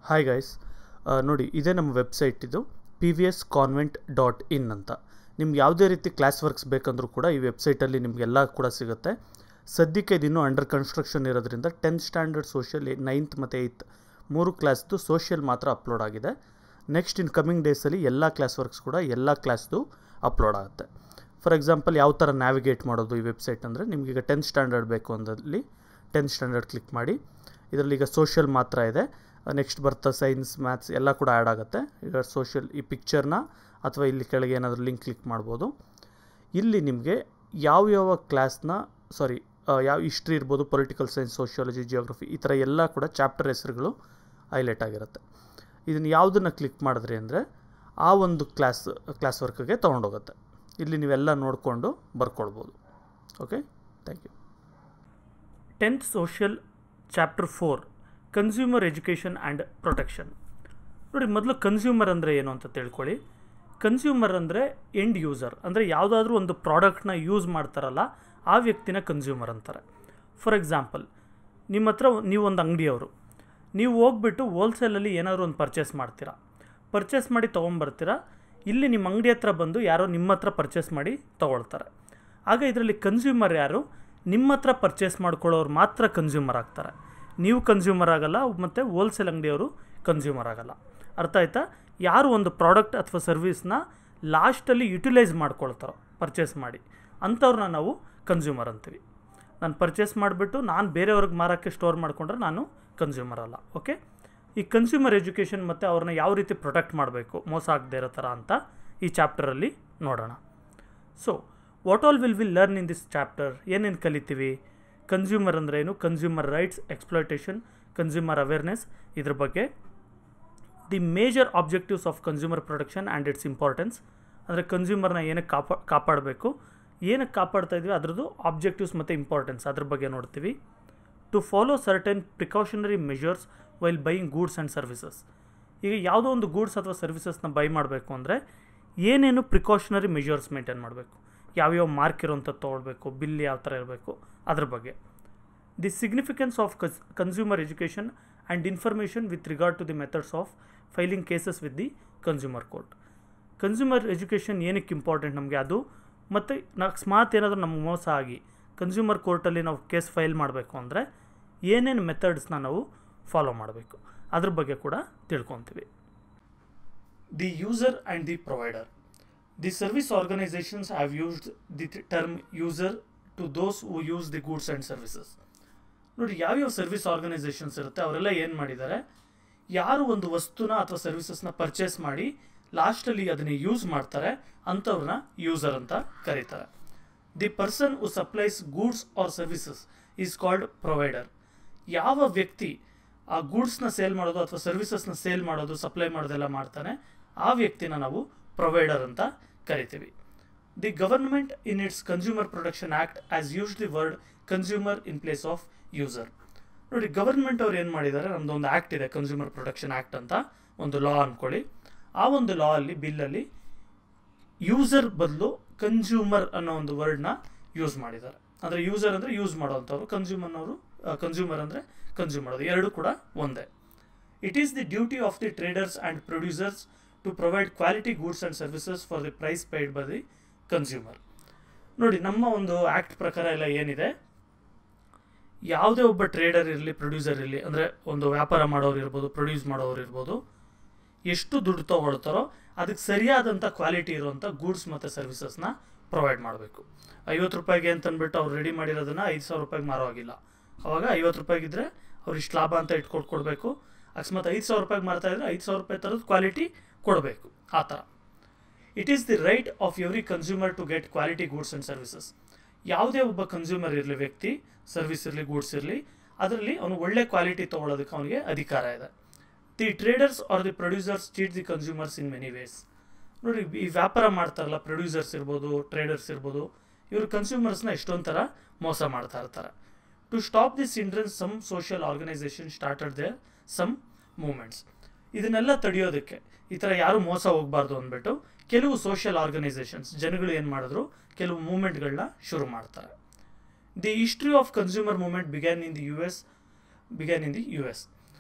hi guys ನೋಡಿ ಇದೇ ನಮ್ಮ ವೆಬ್ಸೈಟ್ ಇದು P V S convent dot in ಅಂತ ನಿಮ್ಗೆ ಯಾವುದೇ ರೀತಿ ಕ್ಲಾಸ್ ವರ್ಕ್ಸ್ ಬೇಕಂದ್ರೂ ಕೂಡ ಈ ವೆಬ್ಸೈಟಲ್ಲಿ ನಿಮಗೆಲ್ಲ ಕೂಡ ಸಿಗುತ್ತೆ ಸದ್ಯಕ್ಕೆ ಇದಿನ್ನೂ ಅಂಡರ್ ಕನ್ಸ್ಟ್ರಕ್ಷನ್ ಇರೋದ್ರಿಂದ ಟೆಂತ್ ಸ್ಟ್ಯಾಂಡರ್ಡ್ ಸೋಷಿಯಲ್ ನೈನ್ತ್ ಮತ್ತು ಏಯ್ತ್ ಮೂರು ಕ್ಲಾಸ್ದು ಸೋಷಿಯಲ್ ಮಾತ್ರ ಅಪ್ಲೋಡ್ ಆಗಿದೆ ನೆಕ್ಸ್ಟ್ ಇನ್ ಕಮಿಂಗ್ ಡೇಸಲ್ಲಿ ಎಲ್ಲ ಕ್ಲಾಸ್ ವರ್ಕ್ಸ್ ಕೂಡ ಎಲ್ಲ ಕ್ಲಾಸ್ದು ಅಪ್ಲೋಡ್ ಆಗುತ್ತೆ ಫಾರ್ ಎಕ್ಸಾಂಪಲ್ ಯಾವ ಥರ ನ್ಯಾವಿಗೇಟ್ ಮಾಡೋದು ಈ ವೆಬ್ಸೈಟ್ ಅಂದರೆ ನಿಮಗೀಗ ಟೆಂತ್ ಸ್ಟ್ಯಾಂಡರ್ಡ್ ಬೇಕು ಅಂದಲ್ಲಿ ಟೆಂತ್ ಸ್ಟ್ಯಾಂಡರ್ಡ್ ಕ್ಲಿಕ್ ಮಾಡಿ ಇದರಲ್ಲಿ ಈಗ ಸೋಷಿಯಲ್ ಮಾತ್ರ ಇದೆ ನೆಕ್ಸ್ಟ್ ಬರ್ತಾ ಸೈನ್ಸ್ ಮ್ಯಾಥ್ಸ್ ಎಲ್ಲ ಕೂಡ ಆ್ಯಡ್ ಆಗುತ್ತೆ ಈಗ ಸೋಷಿಯಲ್ ಈ ಪಿಕ್ಚರ್ನ ಅಥವಾ ಇಲ್ಲಿ ಕೆಳಗೆ ಏನಾದರೂ ಲಿಂಕ್ ಕ್ಲಿಕ್ ಮಾಡ್ಬೋದು ಇಲ್ಲಿ ನಿಮಗೆ ಯಾವ್ಯಾವ ಕ್ಲಾಸ್ನ ಸಾರಿ ಯಾವ ಹಿಸ್ಟ್ರಿ ಇರ್ಬೋದು ಪೊಲಿಟಿಕಲ್ ಸೈನ್ಸ್ ಸೋಷಿಯಾಲಜಿ ಜಿಯೋಗ್ರಫಿ ಈ ಥರ ಎಲ್ಲ ಕೂಡ ಚಾಪ್ಟರ್ ಹೆಸರುಗಳು ಹೈಲೈಟ್ ಆಗಿರುತ್ತೆ ಇದನ್ನು ಯಾವುದನ್ನು ಕ್ಲಿಕ್ ಮಾಡಿದ್ರಿ ಅಂದರೆ ಆ ಒಂದು ಕ್ಲಾಸ್ ಕ್ಲಾಸ್ ವರ್ಕ್ಗೆ ತೊಗೊಂಡೋಗುತ್ತೆ ಇಲ್ಲಿ ನೀವೆಲ್ಲ ನೋಡಿಕೊಂಡು ಬರ್ಕೊಳ್ಬೋದು okay thank you tenth social chapter four consumer education and protection ನೋಡಿ ಮೊದಲು ಕನ್ಸ್ಯೂಮರ್ ಅಂದರೆ ಏನು ಅಂತ ತಿಳ್ಕೊಳ್ಳಿ ಕನ್ಸ್ಯೂಮರ್ ಅಂದರೆ ಎಂಡ್ ಯೂಸರ್ ಅಂದರೆ ಯಾವುದಾದ್ರೂ ಒಂದು ಪ್ರಾಡಕ್ಟ್ನ ಯೂಸ್ ಮಾಡ್ತಾರಲ್ಲ ಆ ವ್ಯಕ್ತಿನ ಕನ್ಸ್ಯೂಮರ್ ಅಂತಾರೆ ಫಾರ್ ಎಕ್ಸಾಂಪಲ್ ನಿಮ್ಮ ಹತ್ರ ನೀವು ಒಂದು ಅಂಗಡಿಯವರು ನೀವು ಹೋಗ್ಬಿಟ್ಟು ಹೋಲ್ಸೇಲಲ್ಲಿ ಏನಾದರೂ ಒಂದು ಪರ್ಚೇಸ್ ಮಾಡ್ತೀರಾ ಪರ್ಚೇಸ್ ಮಾಡಿ ತೊಗೊಂಬರ್ತೀರಾ ಇಲ್ಲಿ ನಿಮ್ಮ ಅಂಗಡಿ ಹತ್ರ ಬಂದು ಯಾರೋ ನಿಮ್ಮ ಹತ್ರ ಪರ್ಚೇಸ್ ಮಾಡಿ ತೊಗೊಳ್ತಾರೆ ಆಗ ಇದರಲ್ಲಿ ಕನ್ಸ್ಯೂಮರ್ ಯಾರು ನಿಮ್ಮ ಹತ್ರ ಪರ್ಚೇಸ್ ಮಾಡ್ಕೊಳ್ಳೋರು ಮಾತ್ರ ಕನ್ಸ್ಯೂಮರ್ ಆಗ್ತಾರೆ ನೀವು ಕನ್ಸ್ಯೂಮರ್ ಆಗಲ್ಲ ಮತ್ತು ಹೋಲ್ಸೇಲ್ ಅಂಗಡಿಯವರು ಕನ್ಸ್ಯೂಮರ್ ಆಗಲ್ಲ ಅರ್ಥ ಆಯ್ತಾ ಯಾರು ಒಂದು ಪ್ರಾಡಕ್ಟ್ ಅಥವಾ ಸರ್ವಿಸ್ನ ಲಾಸ್ಟಲ್ಲಿ ಯುಟಿಲೈಸ್ ಮಾಡ್ಕೊಳ್ತಾರೋ ಪರ್ಚೇಸ್ ಮಾಡಿ ಅಂಥವ್ರನ್ನ ನಾವು ಕನ್ಸ್ಯೂಮರ್ ಅಂತೀವಿ ನಾನು ಪರ್ಚೇಸ್ ಮಾಡಿಬಿಟ್ಟು ನಾನು ಬೇರೆಯವ್ರಿಗೆ ಮಾರೋಕ್ಕೆ ಸ್ಟೋರ್ ಮಾಡಿಕೊಂಡ್ರೆ ನಾನು ಕನ್ಸ್ಯೂಮರ್ ಅಲ್ಲ ಓಕೆ ಈ ಕನ್ಸ್ಯೂಮರ್ ಎಜುಕೇಷನ್ ಮತ್ತು ಅವ್ರನ್ನ ಯಾವ ರೀತಿ ಪ್ರೊಟೆಕ್ಟ್ ಮಾಡಬೇಕು ಮೋಸ ಆಗದೆ ಇರೋ ಥರ ಅಂತ ಈ ಚಾಪ್ಟರಲ್ಲಿ ನೋಡೋಣ so what all will will learn in this chapter ಏನೇನು ಕಲಿತೀವಿ ಕನ್ಸ್ಯೂಮರ್ ಅಂದರೆ ಏನು consumer rights exploitation consumer awareness ಇದ್ರ ಬಗ್ಗೆ the major objectives of consumer protection and its importance ಅಂದರೆ ಕನ್ಸ್ಯೂಮರ್ನ ಏನಕ್ಕೆ ಕಾಪಾ ಕಾಪಾಡಬೇಕು ಏನಕ್ಕೆ ಕಾಪಾಡ್ತಾ ಇದ್ವಿ ಅದರದ್ದು ಆಬ್ಜೆಕ್ಟಿವ್ಸ್ ಮತ್ತು ಇಂಪಾರ್ಟೆನ್ಸ್ ಅದ್ರ ಬಗ್ಗೆ ನೋಡ್ತೀವಿ to follow certain precautionary measures while buying goods and services ಈಗ ಯಾವುದೋ ಒಂದು ಗೂಡ್ಸ್ ಅಥವಾ ಸರ್ವಿಸಸ್ನ ಬೈ ಮಾಡಬೇಕು ಅಂದರೆ ಏನೇನು ಪ್ರಿಕಾಷನರಿ ಮೆಷರ್ಸ್ ಮೇಂಟೈನ್ ಮಾಡಬೇಕು ಯಾವ್ಯಾವ ಮಾರ್ಕ್ ಇರೋಂಥದ್ದು ತೊಗೊಳ್ಬೇಕು ಬಿಲ್ ಯಾವ ಥರ ಇರಬೇಕು ಅದ್ರ ಬಗ್ಗೆ the significance of cons consumer education and information with regard to the methods of filing cases with the consumer court consumer education ಏನಕ್ಕೆ ಇಂಪಾರ್ಟೆಂಟ್ ನಮಗೆ ಅದು ಮತ್ತು ಅಕಸ್ಮಾತ್ ಏನಾದರೂ ನಮ್ಗೆ ಮೋಸ ಆಗಿ ಕನ್ಸ್ಯೂಮರ್ ಕೋರ್ಟಲ್ಲಿ ನಾವು ಕೇಸ್ ಫೈಲ್ ಮಾಡಬೇಕು ಅಂದರೆ ಏನೇನು ಮೆಥಡ್ಸ್ನ ನಾವು ಫಾಲೋ ಮಾಡಬೇಕು ಅದ್ರ ಬಗ್ಗೆ ಕೂಡ ತಿಳ್ಕೊತೀವಿ the user and the provider the service organisations have used the term user to those who use the goods and services ನೋಡಿ ಯಾವ್ಯಾವ ಸರ್ವಿಸ್ ಆರ್ಗನೈಸೇಷನ್ಸ್ ಇರುತ್ತೆ ಅವರೆಲ್ಲ ಏನು ಮಾಡಿದ್ದಾರೆ ಯಾರು ಒಂದು ವಸ್ತುನ ಅಥವಾ ಸರ್ವಿಸಸ್ನ ಪರ್ಚೇಸ್ ಮಾಡಿ ಲಾಸ್ಟಲ್ಲಿ ಅದನ್ನ ಯೂಸ್ ಮಾಡ್ತಾರೆ ಅಂಥವ್ರನ್ನ ಯೂಸರ್ ಅಂತ ಕರೀತಾರೆ the person who supplies goods or services is called provider ಯಾವ ವ್ಯಕ್ತಿ ಆ ಗೂಡ್ಸ್ನ ಸೇಲ್ ಮಾಡೋದು ಅಥವಾ ಸರ್ವಿಸಸ್ನ ಸೇಲ್ ಮಾಡೋದು ಸಪ್ಲೈ ಮಾಡೋದೆಲ್ಲ ಮಾಡ್ತಾನೆ ಆ ವ್ಯಕ್ತಿನ ನಾವು ಪ್ರೊವೈಡರ್ ಅಂತ ಕರಿತೀವಿ the government in its consumer protection act has use the word consumer in place of user ನೋಡಿ ಗವರ್ಮೆಂಟ್ ಅವ್ರು ಏನು ಮಾಡಿದ್ದಾರೆ ನಮ್ಮದು ಒಂದು ಆ್ಯಕ್ಟ್ ಇದೆ ಕನ್ಸ್ಯೂಮರ್ ಪ್ರೊಟೆಕ್ಷನ್ ಆ್ಯಕ್ಟ್ ಅಂತ ಒಂದು ಲಾ ಅಂದ್ಕೊಳ್ಳಿ ಆ ಒಂದು ಲಾ ಅಲ್ಲಿ ಬಿಲ್ಲಲ್ಲಿ ಯೂಸರ್ ಬದಲು ಕನ್ಸ್ಯೂಮರ್ ಅನ್ನೋ ಒಂದು ವರ್ಡ್ನ ಯೂಸ್ ಮಾಡಿದ್ದಾರೆ ಅಂದರೆ ಯೂಸರ್ ಅಂದರೆ ಯೂಸ್ ಮಾಡೋವಂಥವ್ರು ಕನ್ಸ್ಯೂಮರ್ನವರು ಕನ್ಸ್ಯೂಮರ್ ಅಂದರೆ ಕನ್ಸ್ಯೂಮ್ ಮಾಡೋದು ಎರಡು ಕೂಡ ಒಂದೇ it is the duty of the traders and producers to provide quality goods and services for the price paid by the consumer ನೋಡಿ ನಮ್ಮ ಒಂದು ಆ್ಯಕ್ಟ್ ಪ್ರಕಾರ ಎಲ್ಲ ಏನಿದೆ ಯಾವುದೇ ಒಬ್ಬ ಟ್ರೇಡರ್ ಇರಲಿ ಪ್ರೊಡ್ಯೂಸರ್ ಇರಲಿ ಅಂದರೆ ಒಂದು ವ್ಯಾಪಾರ ಮಾಡೋರು ಇರ್ಬೋದು ಪ್ರೊಡ್ಯೂಸ್ ಮಾಡೋರು ಇರ್ಬೋದು ಎಷ್ಟು ದುಡ್ಡು ತೊಗೊಳ್ತಾರೋ ಅದಕ್ಕೆ ಸರಿಯಾದಂಥ ಕ್ವಾಲಿಟಿ ಇರುವಂಥ ಗೂಡ್ಸ್ ಮತ್ತು ಸರ್ವಿಸಸ್ನ ಪ್ರೊವೈಡ್ ಮಾಡಬೇಕು ಐವತ್ತು ರೂಪಾಯಿಗೆ ಅಂತಂದ್ಬಿಟ್ಟು ಅವ್ರು ರೆಡಿ ಮಾಡಿರೋದನ್ನು ಐದು ಸಾವಿರ ರೂಪಾಯಿಗೆ ಮಾರೋ ಆಗಿಲ್ಲ ಅವಾಗ ಐವತ್ತು ರೂಪಾಯಿಗಿದ್ರೆ ಅವ್ರು ಇಷ್ಟು ಲಾಭ ಅಂತ ಇಟ್ಕೊಟ್ಟು ಕೊಡಬೇಕು ಅಕಸ್ಮಾತ್ ಐದು ಸಾವಿರ ರೂಪಾಯಿಗೆ ಮಾರ್ತಾ ಇದ್ರೆ ಐದು ಸಾವಿರ ರೂಪಾಯಿ ಥರದ ಕ್ವಾಲಿಟಿ ಕೊಡಬೇಕು ಆ ಥರ it is the right of every consumer to get quality goods and services ಯಾವುದೇ ಒಬ್ಬ ಕನ್ಸ್ಯೂಮರ್ ಇರಲಿ ವ್ಯಕ್ತಿ ಸರ್ವಿಸ್ ಇರಲಿ ಗೂಡ್ಸ್ ಇರಲಿ ಅದರಲ್ಲಿ ಅವನು ಒಳ್ಳೆ ಕ್ವಾಲಿಟಿ ತೊಗೊಳೋದಕ್ಕೆ ಅವನಿಗೆ ಅಧಿಕಾರ ಇದೆ the traders or the producers cheat the consumers in many ways ನೋಡಿ ಈ ವ್ಯಾಪಾರ ಮಾಡ್ತಾರಲ್ಲ ಪ್ರೊಡ್ಯೂಸರ್ಸ್ ಇರ್ಬೋದು ಟ್ರೇಡರ್ಸ್ ಇರ್ಬೋದು ಇವರು ಕನ್ಸ್ಯೂಮರ್ಸ್ನ ಎಷ್ಟೊಂದು ಥರ ಮೋಸ ಮಾಡ್ತಾ ಇರ್ತಾರೆ to stop this hindrance some social organisation started they some movements ಇದನ್ನೆಲ್ಲ ತಡೆಯೋದಕ್ಕೆ ಈ ಥರ ಯಾರು ಮೋಸ ಹೋಗಬಾರ್ದು ಅಂದ್ಬಿಟ್ಟು ಕೆಲವು ಸೋಷಿಯಲ್ ಆರ್ಗನೈಸೇಷನ್ಸ್ ಜನಗಳು ಏನು ಮಾಡಿದ್ರು ಕೆಲವು ಮೂಮೆಂಟ್ಗಳನ್ನ ಶುರು ಮಾಡ್ತಾರೆ the history of consumer movement began in the U S began in the U S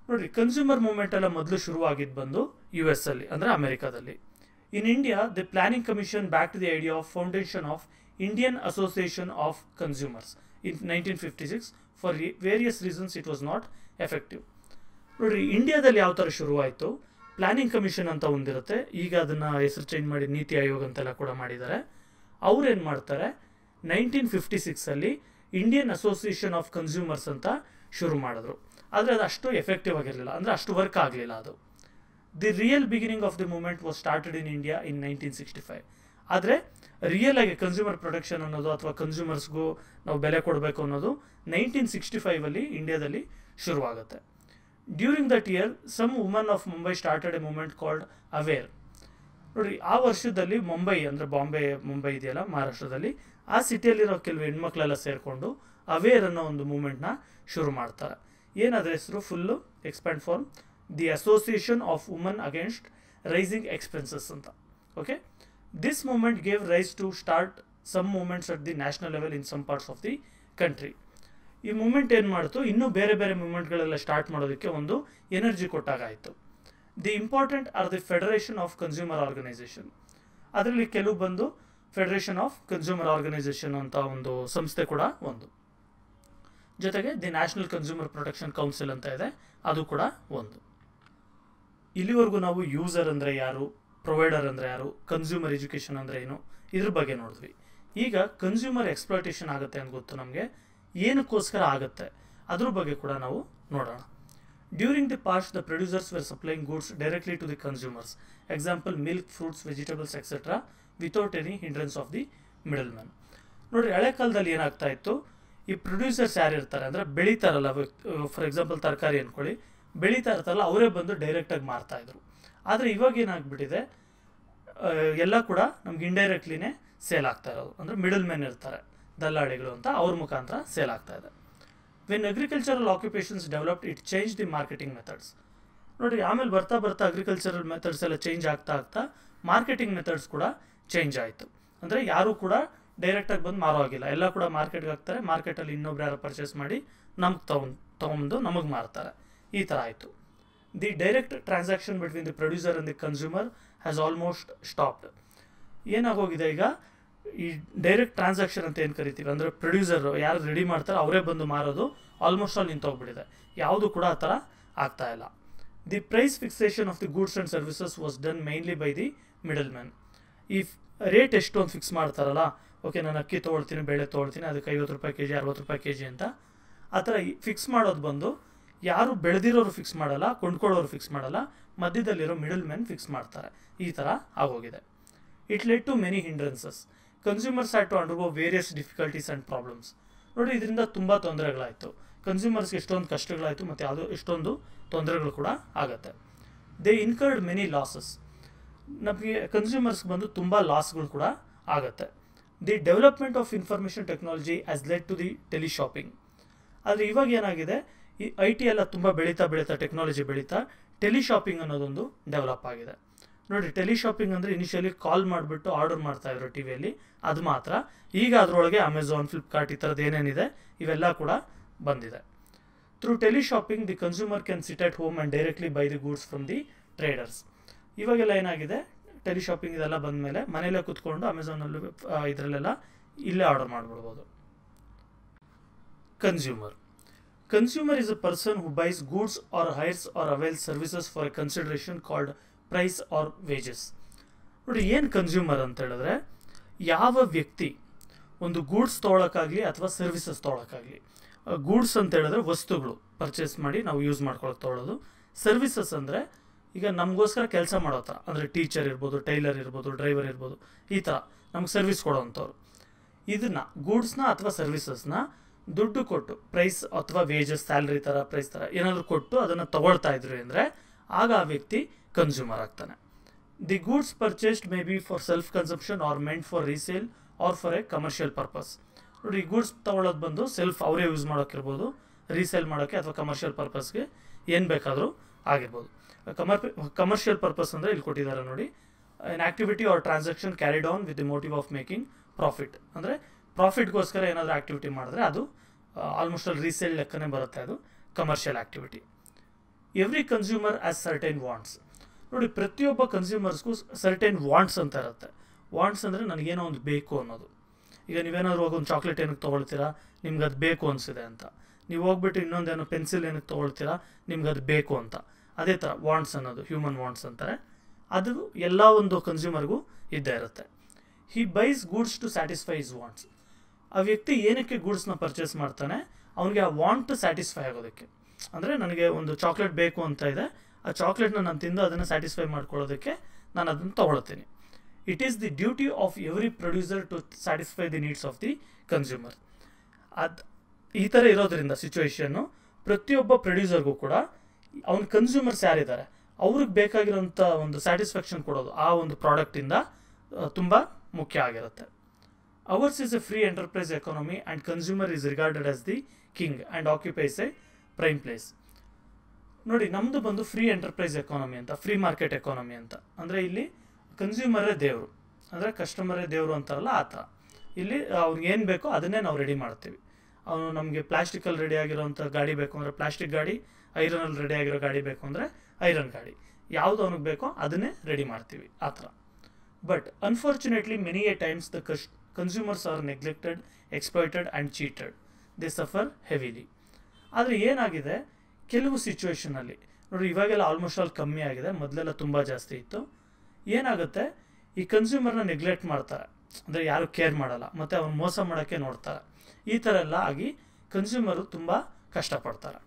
ನೋಡ್ರಿ ಕನ್ಸ್ಯೂಮರ್ ಮೂವ್ಮೆಂಟ್ ಎಲ್ಲ ಮೊದಲು ಶುರುವಾಗಿದ್ದು ಬಂದು ಯು ಎಸ್ ಅಲ್ಲಿ ಅಂದರೆ ಅಮೆರಿಕಾದಲ್ಲಿ in India the planning commission back to the idea of foundation of Indian association of consumers in nineteen fifty six for various reasons it was not effective ನೋಡ್ರಿ ಇಂಡಿಯಾದಲ್ಲಿ ಯಾವ ಥರ ಶುರುವಾಯಿತು ಪ್ಲಾನಿಂಗ್ ಕಮಿಷನ್ ಅಂತ ಒಂದಿರುತ್ತೆ ಈಗ ಅದನ್ನು ಹೆಸರು ಚೇಂಜ್ ಮಾಡಿ ನೀತಿ ಆಯೋಗ ಅಂತೆಲ್ಲ ಕೂಡ ಮಾಡಿದ್ದಾರೆ ಅವ್ರು ಏನು ಮಾಡ್ತಾರೆ ನೈನ್ಟೀನ್ ಫಿಫ್ಟಿ ಸಿಕ್ಸಲ್ಲಿ ಇಂಡಿಯನ್ ಅಸೋಸಿಯೇಷನ್ ಆಫ್ ಕನ್ಸ್ಯೂಮರ್ಸ್ ಅಂತ ಶುರು ಮಾಡಿದ್ರು ಆದರೆ ಅದು ಅಷ್ಟು ಎಫೆಕ್ಟಿವ್ ಆಗಿರಲಿಲ್ಲ ಅಂದರೆ ಅಷ್ಟು ವರ್ಕ್ ಆಗಲಿಲ್ಲ ಅದು the real beginning of the movement was started in India in nineteen sixty five ಆದರೆ ರಿಯಲ್ ಆಗಿ ಕನ್ಸ್ಯೂಮರ್ ಪ್ರೊಡಕ್ಷನ್ ಅನ್ನೋದು ಅಥವಾ ಕನ್ಸ್ಯೂಮರ್ಸ್ಗೂ ನಾವು ಬೆಲೆ ಕೊಡಬೇಕು ಅನ್ನೋದು ನೈನ್ಟೀನ್ ಸಿಕ್ಸ್ಟಿ ಫೈವಲ್ಲಿ ಇಂಡಿಯಾದಲ್ಲಿ ಶುರುವಾಗುತ್ತೆ during that year some woman of Mumbai started a movement called aware ನೋಡಿ ಆ ವರ್ಷದಲ್ಲಿ ಮುಂಬೈ ಅಂದರೆ ಬಾಂಬೆ ಮುಂಬೈ ಇದೆಯಲ್ಲ ಮಹಾರಾಷ್ಟ್ರದಲ್ಲಿ ಆ ಸಿಟಿಯಲ್ಲಿರೋ ಕೆಲವು ಹೆಣ್ಮಕ್ಳೆಲ್ಲ ಸೇರಿಕೊಂಡು ಅವೇರ್ ಅನ್ನೋ ಒಂದು ಮೂಮೆಂಟ್ನ ಶುರು ಮಾಡ್ತಾರೆ ಏನಾದ್ರ ಹೆಸರು full expand form the association of woman against rising expenses ಅಂತ okay this movement gave rise to start some movements at the national level in some parts of the country ಈ ಮೂಮೆಂಟ್ ಏನು ಮಾಡ್ತು ಇನ್ನೂ ಬೇರೆ ಬೇರೆ ಮೂಮೆಂಟ್ಗಳೆಲ್ಲ ಸ್ಟಾರ್ಟ್ ಮಾಡೋದಕ್ಕೆ ಒಂದು ಎನರ್ಜಿ ಕೊಟ್ಟಾಗಾಯಿತು the important are the federation of consumer organisation ಅದರಲ್ಲಿ ಕೆಲವು ಬಂದು ಫೆಡರೇಷನ್ ಆಫ್ ಕನ್ಸ್ಯೂಮರ್ ಆರ್ಗನೈಸೇಷನ್ ಅಂತ ಒಂದು ಸಂಸ್ಥೆ ಕೂಡ ಒಂದು ಜೊತೆಗೆ the national consumer protection council ಅಂತ ಇದೆ ಅದು ಕೂಡ ಒಂದು ಇಲ್ಲಿವರೆಗೂ ನಾವು ಯೂಸರ್ ಅಂದರೆ ಯಾರು ಪ್ರೊವೈಡರ್ ಅಂದರೆ ಯಾರು ಕನ್ಸ್ಯೂಮರ್ ಎಜುಕೇಷನ್ ಅಂದರೆ ಏನು ಇದ್ರ ಬಗ್ಗೆ ನೋಡಿದ್ವಿ ಈಗ ಕನ್ಸ್ಯೂಮರ್ ಎಕ್ಸ್ಪ್ಲಾಟೇಷನ್ ಆಗುತ್ತೆ ಅಂತ ಗೊತ್ತು ನಮಗೆ ಏನಕ್ಕೋಸ್ಕರ ಆಗುತ್ತೆ ಅದ್ರ ಬಗ್ಗೆ ಕೂಡ ನಾವು ನೋಡೋಣ during the past the producers were supplying goods directly to the consumers example milk fruits vegetables etcetera without any hindrance of the middleman ನೋಡಿರಿ ಹಳೆ ಕಾಲದಲ್ಲಿ ಏನಾಗ್ತಾ ಇತ್ತು ಈ ಪ್ರೊಡ್ಯೂಸರ್ಸ್ ಯಾರು ಇರ್ತಾರೆ ಅಂದರೆ ಬೆಳೀತಾರಲ್ಲ ಫಾರ್ ಎಕ್ಸಾಂಪಲ್ ತರಕಾರಿ ಅಂದ್ಕೊಳ್ಳಿ ಬೆಳೀತಾ ಇರ್ತಾರಲ್ಲ ಅವರೇ ಬಂದು ಡೈರೆಕ್ಟಾಗಿ ಮಾರ್ತಾ ಇದ್ರು ಆದರೆ ಇವಾಗ ಏನಾಗ್ಬಿಟ್ಟಿದೆ ಎಲ್ಲ ಕೂಡ ನಮ್ಗೆ ಇಂಡೈರೆಕ್ಟ್ಲಿನೇ ಸೇಲ್ ಆಗ್ತಾ ಇರೋದು ಅಂದರೆ ಮಿಡಲ್ ಮ್ಯಾನ್ ಇರ್ತಾರೆ ದಲ್ಲಾಳಿಗಳು ಅಂತ ಅವ್ರ ಮುಖಾಂತರ ಸೇಲ್ ಆಗ್ತಾ ಇದೆ when agricultural occupations developed it change the marketing methods ನೋಡಿರಿ ಆಮೇಲೆ ಬರ್ತಾ ಬರ್ತಾ ಅಗ್ರಿಕಲ್ಚರಲ್ ಮೆಥಡ್ಸ್ ಎಲ್ಲ ಚೇಂಜ್ ಆಗ್ತಾ ಆಗ್ತಾ ಮಾರ್ಕೆಟಿಂಗ್ ಮೆಥಡ್ಸ್ ಕೂಡ ಚೇಂಜ್ ಆಯಿತು ಅಂದರೆ ಯಾರೂ ಕೂಡ ಡೈರೆಕ್ಟಾಗಿ ಬಂದು ಮಾರೋ ಆಗಿಲ್ಲ ಎಲ್ಲ ಕೂಡ ಮಾರ್ಕೆಟ್ಗೆ ಹಾಕ್ತಾರೆ ಮಾರ್ಕೆಟಲ್ಲಿ ಇನ್ನೊಬ್ರು ಯಾರು ಪರ್ಚೇಸ್ ಮಾಡಿ ನಮ್ಗೆ ತೊಗೊಂಡು ತೊಗೊಂಡು ನಮಗೆ ಮಾರ್ತಾರೆ ಈ ಥರ ಆಯಿತು the direct transaction between the producer and the consumer has almost stopped ಏನಾಗೋಗಿದೆ ಈಗ ಈ ಡೈರೆಕ್ಟ್ ಟ್ರಾನ್ಸಾಕ್ಷನ್ ಅಂತ ಏನು ಕರಿತೀವಿ ಅಂದರೆ ಪ್ರೊಡ್ಯೂಸರ್ ಯಾರು ರೆಡಿ ಮಾಡ್ತಾರೆ ಅವರೇ ಬಂದು ಮಾರೋದು ಆಲ್ಮೋಸ್ಟ್ ಆಲ್ ನಿಂತೋಗ್ಬಿಟ್ಟಿದೆ ಯಾವುದು ಕೂಡ ಆ ಥರ ಆಗ್ತಾ ಇಲ್ಲ the price fixation of the goods and services was done mainly by the middleman ಈ ರೇಟ್ ಎಷ್ಟು ಅಂತ ಫಿಕ್ಸ್ ಮಾಡ್ತಾರಲ್ಲ ಓಕೆ ನಾನು ಅಕ್ಕಿ ತೊಗೊಳ್ತೀನಿ ಬೇಳೆ ತೊಗೊಳ್ತೀನಿ ಅದಕ್ಕೆ ಐವತ್ತು ರೂಪಾಯಿ ಕೆ ಜಿ ಅರವತ್ತು ರೂಪಾಯಿ ಕೆ ಜಿ ಅಂತ ಆ ಥರ ಫಿಕ್ಸ್ ಮಾಡೋದು ಬಂದು ಯಾರು ಬೆಳೆದಿರೋರು ಫಿಕ್ಸ್ ಮಾಡಲ್ಲ ಕೊಂಡ್ಕೊಳ್ಳೋರು ಫಿಕ್ಸ್ ಮಾಡಲ್ಲ ಮಧ್ಯದಲ್ಲಿರೋ ಮಿಡಲ್ ಮ್ಯಾನ್ ಫಿಕ್ಸ್ ಮಾಡ್ತಾರೆ ಈ ಥರ ಆಗೋಗಿದೆ it let to many hindrances consumers had to undergo various difficulties and problems ನೋಡಿ ಇದರಿಂದ ತುಂಬ ತೊಂದರೆಗಳಾಯಿತು ಕನ್ಸ್ಯೂಮರ್ಸ್ಗೆ ಎಷ್ಟೊಂದು ಕಷ್ಟಗಳಾಯಿತು ಮತ್ತು ಯಾವುದೋ ಎಷ್ಟೊಂದು ತೊಂದರೆಗಳು ಕೂಡ ಆಗುತ್ತೆ ದೇ ಇನ್ಕರ್ಡ್ ಮೆನಿ ಲಾಸಸ್ ನಮಗೆ ಕನ್ಸ್ಯೂಮರ್ಸ್ಗೆ ಬಂದು ತುಂಬ ಲಾಸ್ಗಳು ಕೂಡ ಆಗುತ್ತೆ the development of information technology has let to the teleshopping ಆದರೆ ಇವಾಗ ಏನಾಗಿದೆ ಈ ಐ ಟಿ ಎಲ್ಲ ತುಂಬ ಬೆಳೀತಾ ಬೆಳೀತಾ ಟೆಕ್ನಾಲಜಿ ಬೆಳೀತಾ ಟೆಲಿಶಾಪಿಂಗ್ ಅನ್ನೋದೊಂದು ಡೆವಲಪ್ ಆಗಿದೆ ನೋಡಿ ಟೆಲಿಶಾಪಿಂಗ್ ಅಂದರೆ ಇನಿಷಿಯಲಿ ಕಾಲ್ ಮಾಡಿಬಿಟ್ಟು ಆರ್ಡರ್ ಮಾಡ್ತಾ ಇದ್ರು ಟಿ ವಿಯಲ್ಲಿ ಅದು ಮಾತ್ರ ಈಗ ಅದರೊಳಗೆ ಅಮೆಝಾನ್ ಫ್ಲಿಪ್ಕಾರ್ಟ್ ಈ ಥರದ್ದು ಏನೇನಿದೆ ಇವೆಲ್ಲ ಕೂಡ ಬಂದಿದೆ through teleshopping the consumer can sit at home and directly buy the goods from the traders ಇವಾಗೆಲ್ಲ ಏನಾಗಿದೆ ಟೆಲಿಶಾಪಿಂಗ್ ಇದೆಲ್ಲ ಬಂದಮೇಲೆ ಮನೇಲೇ ಕೂತ್ಕೊಂಡು ಅಮೆಝಾನಲ್ಲೂ ಇದರಲ್ಲೆಲ್ಲ ಇಲ್ಲೇ ಆರ್ಡರ್ ಮಾಡಿಬಿಡ್ಬೋದು consumer consumer is a person who buys goods or hires or avail services for a consideration called price or wages ನೋಡಿ ಏನು ಕನ್ಸ್ಯೂಮರ್ ಅಂತ ಹೇಳಿದ್ರೆ ಯಾವ ವ್ಯಕ್ತಿ ಒಂದು ಗೂಡ್ಸ್ ತೊಗೊಳಕ್ಕಾಗಲಿ ಅಥವಾ ಸರ್ವಿಸಸ್ ತೊಗೊಳಕ್ಕಾಗಲಿ ಗೂಡ್ಸ್ ಅಂತ ಹೇಳಿದ್ರೆ ವಸ್ತುಗಳು ಪರ್ಚೇಸ್ ಮಾಡಿ ನಾವು ಯೂಸ್ ಮಾಡ್ಕೊಳಕ್ಕೆ ತೊಗೊಳೋದು ಸರ್ವಿಸಸ್ ಅಂದರೆ ಈಗ ನಮಗೋಸ್ಕರ ಕೆಲಸ ಮಾಡೋ ಥರ ಅಂದರೆ ಟೀಚರ್ ಇರ್ಬೋದು ಟೈಲರ್ ಇರ್ಬೋದು ಡ್ರೈವರ್ ಇರ್ಬೋದು ಈ ಥರ ನಮ್ಗೆ ಸರ್ವಿಸ್ ಕೊಡೋವಂಥವ್ರು ಇದನ್ನ ಗೂಡ್ಸ್ನ ಅಥವಾ ಸರ್ವಿಸಸ್ನ ದುಡ್ಡು ಕೊಟ್ಟು ಪ್ರೈಸ್ ಅಥವಾ ವೇಜಸ್ ಸ್ಯಾಲ್ರಿ ಥರ ಪ್ರೈಸ್ ಥರ ಏನಾದರೂ ಕೊಟ್ಟು ಅದನ್ನು ತಗೊಳ್ತಾ ಇದ್ರು ಅಂದರೆ ಆಗ ಆ ವ್ಯಕ್ತಿ ಕನ್ಸ್ಯೂಮರ್ ಆಗ್ತಾನೆ the goods purchased may be for self consumption or meant for resale or for a commercial purpose ನೋಡಿ ಗೂಡ್ಸ್ ತೊಗೊಳೋದು ಬಂದು ಸೆಲ್ಫ್ ಅವರೇ ಯೂಸ್ ಮಾಡೋಕ್ಕಿರ್ಬೋದು ರೀಸೇಲ್ ಮಾಡೋಕ್ಕೆ ಅಥವಾ ಕಮರ್ಷಿಯಲ್ ಪರ್ಪಸ್ಗೆ ಏನು ಬೇಕಾದರೂ ಆಗಿರ್ಬೋದು ಕಮರ್ ಕಮರ್ಷಿಯಲ್ ಪರ್ಪಸ್ ಅಂದರೆ ಇಲ್ಲಿ ಕೊಟ್ಟಿದ್ದಾರೆ ನೋಡಿ an activity or transaction carried on with the motive of making profit ಅಂದರೆ ಪ್ರಾಫಿಟ್ಗೋಸ್ಕರ ಏನಾದರೂ ಆಕ್ಟಿವಿಟಿ ಮಾಡಿದ್ರೆ ಅದು ಆಲ್ಮೋಸ್ಟ್ ಅಲ್ಲಿ ರೀಸೇಲ್ ಲೆಕ್ಕನೇ ಬರುತ್ತೆ ಅದು commercial activity every consumer has certain wants ನೋಡಿ ಪ್ರತಿಯೊಬ್ಬ ಕನ್ಸ್ಯೂಮರ್ಸ್ಗೂ ಸರ್ಟೈನ್ ವಾಂಟ್ಸ್ ಅಂತ ಇರುತ್ತೆ ವಾಂಟ್ಸ್ ಅಂದರೆ ನನಗೇನೋ ಒಂದು ಬೇಕು ಅನ್ನೋದು ಈಗ ನೀವೇನಾದ್ರು ಹೋಗಿ ಒಂದು ಚಾಕ್ಲೇಟ್ ಏನಕ್ಕೆ ತೊಗೊಳ್ತೀರಾ ನಿಮ್ಗೆ ಅದು ಬೇಕು ಅನಿಸಿದೆ ಅಂತ ನೀವು ಹೋಗ್ಬಿಟ್ಟು ಇನ್ನೊಂದೇನೋ ಪೆನ್ಸಿಲ್ ಏನಕ್ಕೆ ತೊಗೊಳ್ತೀರಾ ನಿಮ್ಗೆ ಅದು ಬೇಕು ಅಂತ ಅದೇ ಥರ ವಾಂಟ್ಸ್ ಅನ್ನೋದು ಹ್ಯೂಮನ್ ವಾಂಟ್ಸ್ ಅಂತಾರೆ ಅದು ಎಲ್ಲ ಒಂದು ಕನ್ಸ್ಯೂಮರ್ಗೂ ಇದ್ದೇ ಇರುತ್ತೆ he buys goods to satisfy his wants ಆ ವ್ಯಕ್ತಿ ಏನಕ್ಕೆ ಗೂಡ್ಸ್ನ ಪರ್ಚೇಸ್ ಮಾಡ್ತಾನೆ ಅವನಿಗೆ ಆ ವಾಂಟ್ ಸ್ಯಾಟಿಸ್ಫೈ ಆಗೋದಕ್ಕೆ ಅಂದರೆ ನನಗೆ ಒಂದು ಚಾಕ್ಲೇಟ್ ಬೇಕು ಅಂತ ಇದೆ ಆ ಚಾಕ್ಲೇಟ್ನ ನಾನು ತಿಂದು ಅದನ್ನು ಸ್ಯಾಟಿಸ್ಫೈ ಮಾಡ್ಕೊಳ್ಳೋದಕ್ಕೆ ನಾನು ಅದನ್ನು ತೊಗೊಳ್ತೀನಿ it is the duty of every producer to satisfy the needs of the consumer ಅದು ಈ ಥರ ಇರೋದ್ರಿಂದ ಸಿಚುವೇಶನ್ನು ಪ್ರತಿಯೊಬ್ಬ ಪ್ರೊಡ್ಯೂಸರ್ಗೂ ಕೂಡ ಅವ್ನ ಕನ್ಸ್ಯೂಮರ್ಸ್ ಯಾರಿದ್ದಾರೆ ಅವ್ರಿಗೆ ಬೇಕಾಗಿರೋಂಥ ಒಂದು ಸ್ಯಾಟಿಸ್ಫ್ಯಾಕ್ಷನ್ ಕೊಡೋದು ಆ ಒಂದು ಪ್ರಾಡಕ್ಟಿಂದ ತುಂಬ ಮುಖ್ಯ ಆಗಿರುತ್ತೆ ours is a free enterprise economy and consumer is regarded as the king and occupies a prime place ನೋಡಿ ನಮ್ಮದು ಬಂದು ಫ್ರೀ ಎಂಟರ್ಪ್ರೈಸ್ ಎಕಾನಮಿ ಅಂತ ಫ್ರೀ ಮಾರ್ಕೆಟ್ ಎಕಾನಮಿ ಅಂತ ಅಂದರೆ ಇಲ್ಲಿ ಕನ್ಸ್ಯೂಮರೇ ದೇವರು ಅಂದರೆ ಕಸ್ಟಮರೇ ದೇವರು ಅಂತಾರಲ್ಲ ಆ ಥರ ಇಲ್ಲಿ ಅವ್ನಿಗೆ ಏನು ಬೇಕೋ ಅದನ್ನೇ ನಾವು ರೆಡಿ ಮಾಡ್ತೀವಿ ಅವನು ನಮಗೆ ಪ್ಲಾಸ್ಟಿಕಲ್ಲಿ ರೆಡಿ ಆಗಿರೋಂಥ ಗಾಡಿ ಬೇಕು ಅಂದರೆ ಪ್ಲಾಸ್ಟಿಕ್ ಗಾಡಿ ಐರನಲ್ಲಿ ರೆಡಿ ಆಗಿರೋ ಗಾಡಿ ಬೇಕು ಅಂದರೆ ಐರನ್ ಗಾಡಿ ಯಾವುದು ಅವನಿಗೆ ಬೇಕೋ ಅದನ್ನೇ ರೆಡಿ ಮಾಡ್ತೀವಿ ಆ ಥರ but unfortunately many a times the cus consumers are neglected exploited and cheated they suffer heavily ಆದರೆ ಏನಾಗಿದೆ ಕೆಲವು ಸಿಚುವೇಷನಲ್ಲಿ ನೋಡಿ ಇವಾಗೆಲ್ಲ ಆಲ್ಮೋಸ್ಟ್ ಆಲ್ ಕಮ್ಮಿ ಆಗಿದೆ ಮೊದಲೆಲ್ಲ ತುಂಬ ಜಾಸ್ತಿ ಇತ್ತು ಏನಾಗುತ್ತೆ ಈ ಕನ್ಸ್ಯೂಮರ್ನ ನೆಗ್ಲೆಕ್ಟ್ ಮಾಡ್ತಾರೆ ಅಂದರೆ ಯಾರು ಕೇರ್ ಮಾಡಲ್ಲ ಮತ್ತು ಅವ್ನು ಮೋಸ ಮಾಡೋಕ್ಕೆ ನೋಡ್ತಾರೆ ಈ ಥರ ಎಲ್ಲ ಆಗಿ ಕನ್ಸ್ಯೂಮರು ತುಂಬ ಕಷ್ಟಪಡ್ತಾರೆ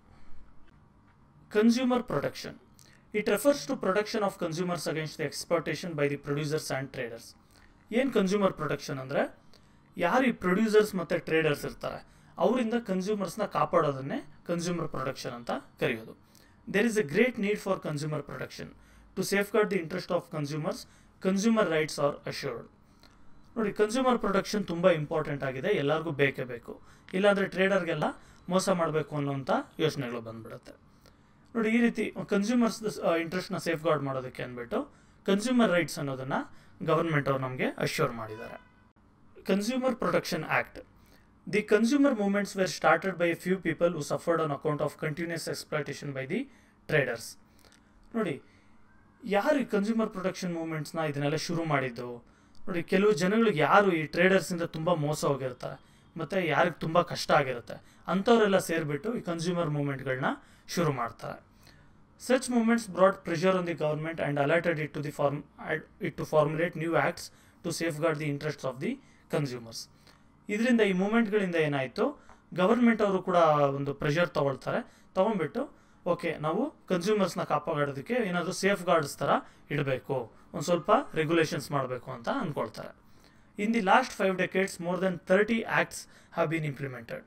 consumer protection it refers to protection of consumers against the exploitation by the producers and traders ಏನು ಕನ್ಸ್ಯೂಮರ್ ಪ್ರೊಟೆಕ್ಷನ್ ಅಂದರೆ ಯಾರು ಈ ಪ್ರೊಡ್ಯೂಸರ್ಸ್ ಮತ್ತು ಟ್ರೇಡರ್ಸ್ ಇರ್ತಾರೆ ಅವರಿಂದ ಕನ್ಸ್ಯೂಮರ್ಸ್ನ ಕಾಪಾಡೋದನ್ನೇ ಕನ್ಸ್ಯೂಮರ್ ಪ್ರೊಟೆಕ್ಷನ್ ಅಂತ ಕರೆಯೋದು there is a great need for consumer protection to safeguard the interest of consumers consumer rights are assured ನೋಡಿ ಕನ್ಸ್ಯೂಮರ್ ಪ್ರೊಟೆಕ್ಷನ್ ತುಂಬ ಇಂಪಾರ್ಟೆಂಟ್ ಆಗಿದೆ ಎಲ್ಲರಿಗೂ ಬೇಕೇ ಬೇಕು ಇಲ್ಲಾಂದರೆ ಟ್ರೇಡರ್ಗೆಲ್ಲ ಮೋಸ ಮಾಡಬೇಕು ಅನ್ನೋಂಥ ಯೋಚನೆಗಳು ಬಂದ್ಬಿಡುತ್ತೆ ನೋಡಿ ಈ ರೀತಿ ಕನ್ಸ್ಯೂಮರ್ಸ್ ಇಂಟ್ರೆಸ್ಟ್ನ ಸೇಫ್ ಗಾರ್ಡ್ ಮಾಡೋದಕ್ಕೆ ಅಂದ್ಬಿಟ್ಟು ಕನ್ಸ್ಯೂಮರ್ ರೈಟ್ಸ್ ಅನ್ನೋದನ್ನು ಗವರ್ಮೆಂಟ್ ಅವ್ರು ನಮಗೆ ಅಶ್ಯೂರ್ ಮಾಡಿದ್ದಾರೆ consumer protection act the consumer movements were started by a few people who suffered on account of continuous exploitation by the traders ನೋಡಿ ಯಾರು ಈ ಕನ್ಸ್ಯೂಮರ್ ಪ್ರೊಟೆಕ್ಷನ್ ಮೂವ್ಮೆಂಟ್ಸ್ನ ಇದನ್ನೆಲ್ಲ ಶುರು ಮಾಡಿದ್ದು ನೋಡಿ ಕೆಲವು ಜನಗಳಿಗೆ ಯಾರು ಈ ಟ್ರೇಡರ್ಸಿಂದ ತುಂಬ ಮೋಸ ಹೋಗಿರ್ತಾರೆ ಮತ್ತು ಯಾರಿಗೆ ತುಂಬ ಕಷ್ಟ ಆಗಿರುತ್ತೆ ಅಂಥವರೆಲ್ಲ ಸೇರಿಬಿಟ್ಟು ಈ ಕನ್ಸ್ಯೂಮರ್ ಮೂವ್ಮೆಂಟ್ಗಳನ್ನ ಶುರು ಮಾಡ್ತಾರೆ such movements brought pressure on the government and alerted it to the form it to formulate new acts to safeguard the interests of the consumers ಇದರಿಂದ ಈ ಮೂಮೆಂಟ್ಗಳಿಂದ ಏನಾಯಿತು ಗವರ್ಮೆಂಟ್ ಅವರು ಕೂಡ ಒಂದು ಪ್ರೆಷರ್ ತೊಗೊಳ್ತಾರೆ ತೊಗೊಂಡ್ಬಿಟ್ಟು ಓಕೆ ನಾವು ಕನ್ಸ್ಯೂಮರ್ಸ್ನ ಕಾಪಾಡೋದಕ್ಕೆ ಏನಾದರೂ ಸೇಫ್ ಗಾರ್ಡ್ಸ್ ಥರ ಇಡಬೇಕು ಒಂದು ಸ್ವಲ್ಪ ರೆಗ್ಯುಲೇಷನ್ಸ್ ಮಾಡಬೇಕು ಅಂತ ಅಂದ್ಕೊಳ್ತಾರೆ in the last five decades more than thirty acts have been implemented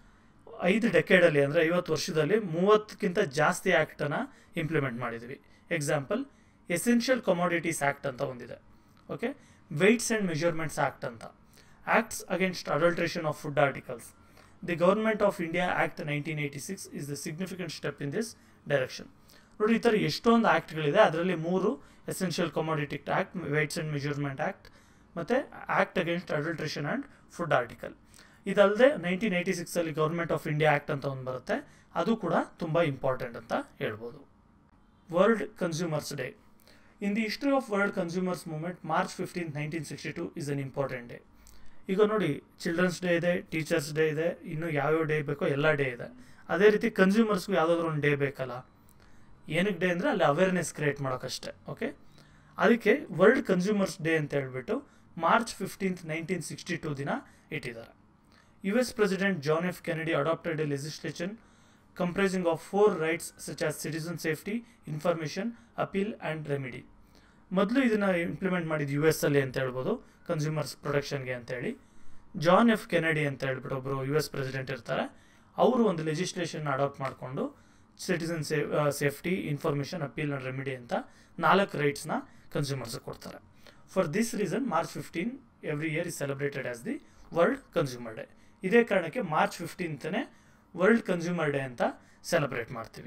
ಐದು ಡೆಕೇಡಲ್ಲಿ ಅಂದರೆ ಐವತ್ತು ವರ್ಷದಲ್ಲಿ ಮೂವತ್ತಕ್ಕಿಂತ ಜಾಸ್ತಿ ಆ್ಯಕ್ಟನ್ನು ಇಂಪ್ಲಿಮೆಂಟ್ ಮಾಡಿದ್ವಿ ಎಕ್ಸಾಂಪಲ್ ಎಸೆನ್ಷಿಯಲ್ ಕಮಾಡಿಟೀಸ್ ಆ್ಯಕ್ಟ್ ಅಂತ ಒಂದಿದೆ okay weights and measurements act ಅಂತ acts against adulteration of food articles the government of India act nineteen eighty six is the significant step in this direction ನೋಡಿ ಈ ಥರ ಎಷ್ಟೊಂದು ಆ್ಯಕ್ಟ್ಗಳಿದೆ ಅದರಲ್ಲಿ ಮೂರು essential commodity act weights and measurement act ಮತ್ತು act against adulteration and food article ಇದಲ್ಲದೆ nineteen eighty ಸಿಕ್ಸಲ್ಲಿ ಗೌರ್ಮೆಂಟ್ ಆಫ್ ಇಂಡಿಯಾ ಆ್ಯಕ್ಟ್ ಅಂತ ಒಂದು ಬರುತ್ತೆ ಅದು ಕೂಡ ತುಂಬ ಇಂಪಾರ್ಟೆಂಟ್ ಅಂತ ಹೇಳ್ಬೋದು world consumers day in the history of world consumers movement March fifteen nineteen sixty two is an important day ಈಗ ನೋಡಿ ಚಿಲ್ಡ್ರನ್ಸ್ ಡೇ ಇದೆ ಟೀಚರ್ಸ್ ಡೇ ಇದೆ ಇನ್ನು ಯಾವ್ಯಾವ ಡೇ ಬೇಕೋ ಎಲ್ಲ ಡೇ ಇದೆ ಅದೇ ರೀತಿ ಕನ್ಸ್ಯೂಮರ್ಸ್ಗೂ ಯಾವುದಾದ್ರೂ ಒಂದು ಡೇ ಬೇಕಲ್ಲ ಏನಕ್ಕೆ ಡೇ ಅಂದರೆ ಅಲ್ಲಿ ಅವೇರ್ನೆಸ್ ಕ್ರಿಯೇಟ್ ಮಾಡೋಕ್ಕಷ್ಟೇ ಓಕೆ ಅದಕ್ಕೆ ವರ್ಲ್ಡ್ ಕನ್ಸ್ಯೂಮರ್ಸ್ ಡೇ ಅಂತ ಹೇಳ್ಬಿಟ್ಟು March fifteenth nineteen sixty two ದಿನ ಇಟ್ಟಿದ್ದಾರೆ U S president John F Kennedy adopted a legislation comprising of four rights such as citizen safety information appeal and remedy ಮೊದಲು ಇದನ್ನು implement ಮಾಡಿದ್ದು you S ಅಲ್ಲಿ ಅಂತ ಹೇಳ್ಬೋದು ಕನ್ಸ್ಯೂಮರ್ಸ್ ಪ್ರೊಟೆಕ್ಷನ್ಗೆ ಅಂತೇಳಿ ಜಾನ್ ಎಫ್ ಕೆನಡಿ ಅಂತ ಹೇಳ್ಬಿಟ್ಟು ಒಬ್ಬರು ಯು ಎಸ್ ಪ್ರೆಸಿಡೆಂಟ್ ಇರ್ತಾರೆ ಅವರು ಒಂದು ಲೆಜಿಸ್ಲೇಷನ್ ಅಡಾಪ್ಟ್ ಮಾಡಿಕೊಂಡು citizen safe safety information appeal and remedy ಅಂತ ನಾಲ್ಕು ರೈಟ್ಸ್ನ ಕನ್ಸ್ಯೂಮರ್ಸ್ಗೆ ಕೊಡ್ತಾರೆ for this reason March fifteen every year is celebrated as the world consumer day ಇದೇ ಕಾರಣಕ್ಕೆ ಮಾರ್ಚ್ ಫಿಫ್ಟೀನ್ತನೇ ವರ್ಲ್ಡ್ ಕನ್ಸ್ಯೂಮರ್ ಡೇ ಅಂತ ಸೆಲೆಬ್ರೇಟ್ ಮಾಡ್ತೀವಿ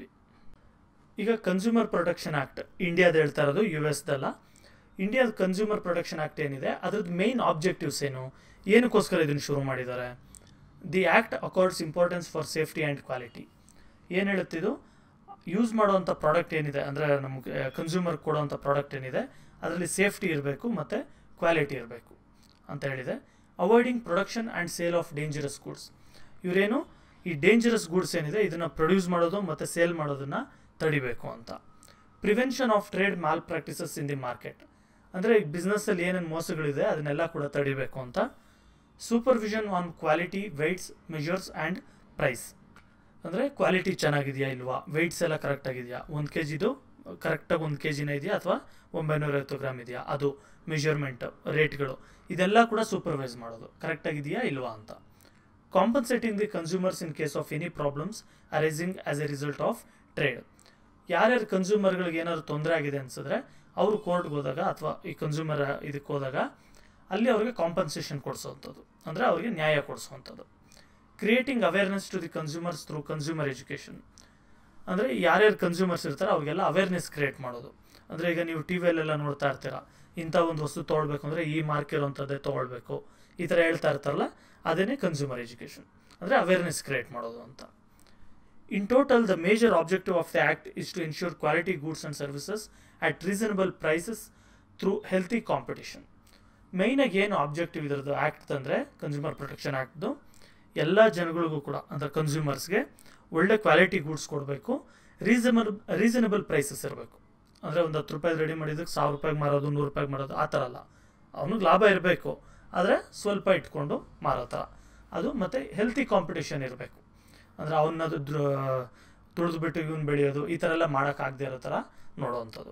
ಈಗ ಕನ್ಸ್ಯೂಮರ್ ಪ್ರೊಟೆಕ್ಷನ್ ಆ್ಯಕ್ಟ್ ಇಂಡಿಯಾದ ಹೇಳ್ತಾ ಇರೋದು ಯು ಎಸ್ದಲ್ಲ ಇಂಡಿಯಾದ ಕನ್ಸ್ಯೂಮರ್ ಪ್ರೊಟೆಕ್ಷನ್ ಆ್ಯಕ್ಟ್ ಏನಿದೆ ಅದ್ರದ್ದು ಮೇನ್ ಆಬ್ಜೆಕ್ಟಿವ್ಸ್ ಏನು ಏನಕ್ಕೋಸ್ಕರ ಇದನ್ನು ಶುರು ಮಾಡಿದ್ದಾರೆ the act accords importance for safety and quality ಏನು ಹೇಳುತ್ತಿದ್ದು ಯೂಸ್ ಮಾಡುವಂಥ ಪ್ರಾಡಕ್ಟ್ ಏನಿದೆ ಅಂದರೆ ನಮಗೆ ಕನ್ಸ್ಯೂಮರ್ ಕೊಡುವಂಥ ಪ್ರಾಡಕ್ಟ್ ಏನಿದೆ ಅದರಲ್ಲಿ ಸೇಫ್ಟಿ ಇರಬೇಕು ಮತ್ತು ಕ್ವಾಲಿಟಿ ಇರಬೇಕು ಅಂತ ಹೇಳಿದೆ avoiding production and sale of dangerous goods ಇವರೇನು ಈ ಡೇಂಜರಸ್ ಗೂಡ್ಸ್ ಏನಿದೆ ಇದನ್ನು ಪ್ರೊಡ್ಯೂಸ್ ಮಾಡೋದು ಮತ್ತು ಸೇಲ್ ಮಾಡೋದನ್ನು ತಡಿಬೇಕು ಅಂತ prevention of trade malpractices in the market ಅಂದರೆ ಈ ಬಿಸ್ನೆಸ್ಸಲ್ಲಿ ಏನೇನು ಮೋಸಗಳಿದೆ ಅದನ್ನೆಲ್ಲ ಕೂಡ ತಡಿಬೇಕು ಅಂತ supervision on quality weights measures and price ಅಂದರೆ ಕ್ವಾಲಿಟಿ ಚೆನ್ನಾಗಿದೆಯಾ ಇಲ್ವಾ ವೆಯ್ಟ್ಸ್ ಎಲ್ಲ ಕರೆಕ್ಟ್ ಆಗಿದೆಯಾ ಒಂದು ಕೆ ಜಿದು ಕರೆಕ್ಟಾಗಿ ಒಂದು ಕೆ ಜಿನ ಇದೆಯಾ ಅಥವಾ ಒಂಬೈನೂರೈವತ್ತು ಗ್ರಾಮ್ ಇದೆಯಾ ಅದು ಮೆಷರ್ಮೆಂಟ್ ರೇಟ್ಗಳು ಇದೆಲ್ಲ ಕೂಡ ಸೂಪರ್ವೈಸ್ ಮಾಡೋದು ಕರೆಕ್ಟಾಗಿದೆಯಾ ಇಲ್ವಾ ಅಂತ compensating the consumers in case of any problems arising as a result of trade ಯಾರ್ಯಾರು ಕನ್ಸ್ಯೂಮರ್ಗಳಿಗೆ ಏನಾದ್ರು ತೊಂದರೆ ಆಗಿದೆ ಅನ್ಸಿದ್ರೆ ಅವರು ಕೋರ್ಟ್ಗೆ ಹೋದಾಗ ಅಥವಾ ಈ ಕನ್ಸ್ಯೂಮರ್ ಇದಕ್ಕೆ ಹೋದಾಗ ಅಲ್ಲಿ ಅವ್ರಿಗೆ ಕಾಂಪನ್ಸೇಷನ್ ಕೊಡಿಸೋವಂಥದ್ದು ಅಂದರೆ ಅವರಿಗೆ ನ್ಯಾಯ ಕೊಡಿಸುವಂಥದ್ದು creating awareness to the consumers through consumer education ಅಂದರೆ ಯಾರ್ಯಾರು ಕನ್ಸ್ಯೂಮರ್ಸ್ ಇರ್ತಾರೆ ಅವ್ರಿಗೆಲ್ಲ ಅವೇರ್ನೆಸ್ ಕ್ರಿಯೇಟ್ ಮಾಡೋದು ಅಂದರೆ ಈಗ ನೀವು ಟಿ ವಿಯಲ್ಲೆಲ್ಲ ನೋಡ್ತಾ ಇರ್ತೀರಾ ಇಂಥ ಒಂದು ವಸ್ತು ತೊಗೊಳ್ಬೇಕು ಅಂದರೆ ಈ ಮಾರ್ಕ್ ಇರೋವಂಥದ್ದೇ ತೊಗೊಳ್ಬೇಕು ಈ ಥರ ಹೇಳ್ತಾ ಇರ್ತಾರಲ್ಲ ಅದೇನೇ ಕನ್ಸ್ಯೂಮರ್ ಎಜುಕೇಷನ್ ಅಂದರೆ ಅವೇರ್ನೆಸ್ ಕ್ರಿಯೇಟ್ ಮಾಡೋದು ಅಂತ in total the major objective of the act is to ensure quality goods and services at reasonable prices through healthy competition ಮೈನಾಗಿ ಏನು ಆಬ್ಜೆಕ್ಟಿವ್ ಇದರದ್ದು ಆ್ಯಕ್ಟ್ ಅಂದರೆ ಕನ್ಸ್ಯೂಮರ್ ಪ್ರೊಟೆಕ್ಷನ್ ಆ್ಯಕ್ಟ್ದು ಎಲ್ಲ ಜನಗಳಿಗೂ ಕೂಡ ಅಂದರೆ ಕನ್ಸ್ಯೂಮರ್ಸ್ಗೆ ಒಳ್ಳೆ ಕ್ವಾಲಿಟಿ ಗೂಡ್ಸ್ ಕೊಡಬೇಕು ರೀಸನಬಲ್ ರೀಸನಬಲ್ ಪ್ರೈಸಸ್ ಇರಬೇಕು ಅಂದರೆ ಒಂದು ಹತ್ತು ರೂಪಾಯಿ ರೆಡಿ ಮಾಡಿದ್ದಕ್ಕೆ ಸಾವಿರ ರೂಪಾಯಿಗೆ ಮಾರೋದು ನೂರು ರೂಪಾಯಿಗೆ ಮಾರೋದು ಆ ಥರ ಅಲ್ಲ ಅವನಿಗೆ ಲಾಭ ಇರಬೇಕು ಆದರೆ ಸ್ವಲ್ಪ ಇಟ್ಕೊಂಡು ಮಾರೋ ಥರ ಅದು ಮತ್ತು ಹೆಲ್ತಿ ಕಾಂಪಿಟೇಷನ್ ಇರಬೇಕು ಅಂದರೆ ಅವನ್ನದು ತುಳಿದು ಬಿಟ್ಟು ಇವನು ಬೆಳೆಯೋದು ಈ ಥರ ಎಲ್ಲ ಮಾಡೋಕ್ಕಾಗದೇ ಇರೋ ಥರ ನೋಡೋವಂಥದ್ದು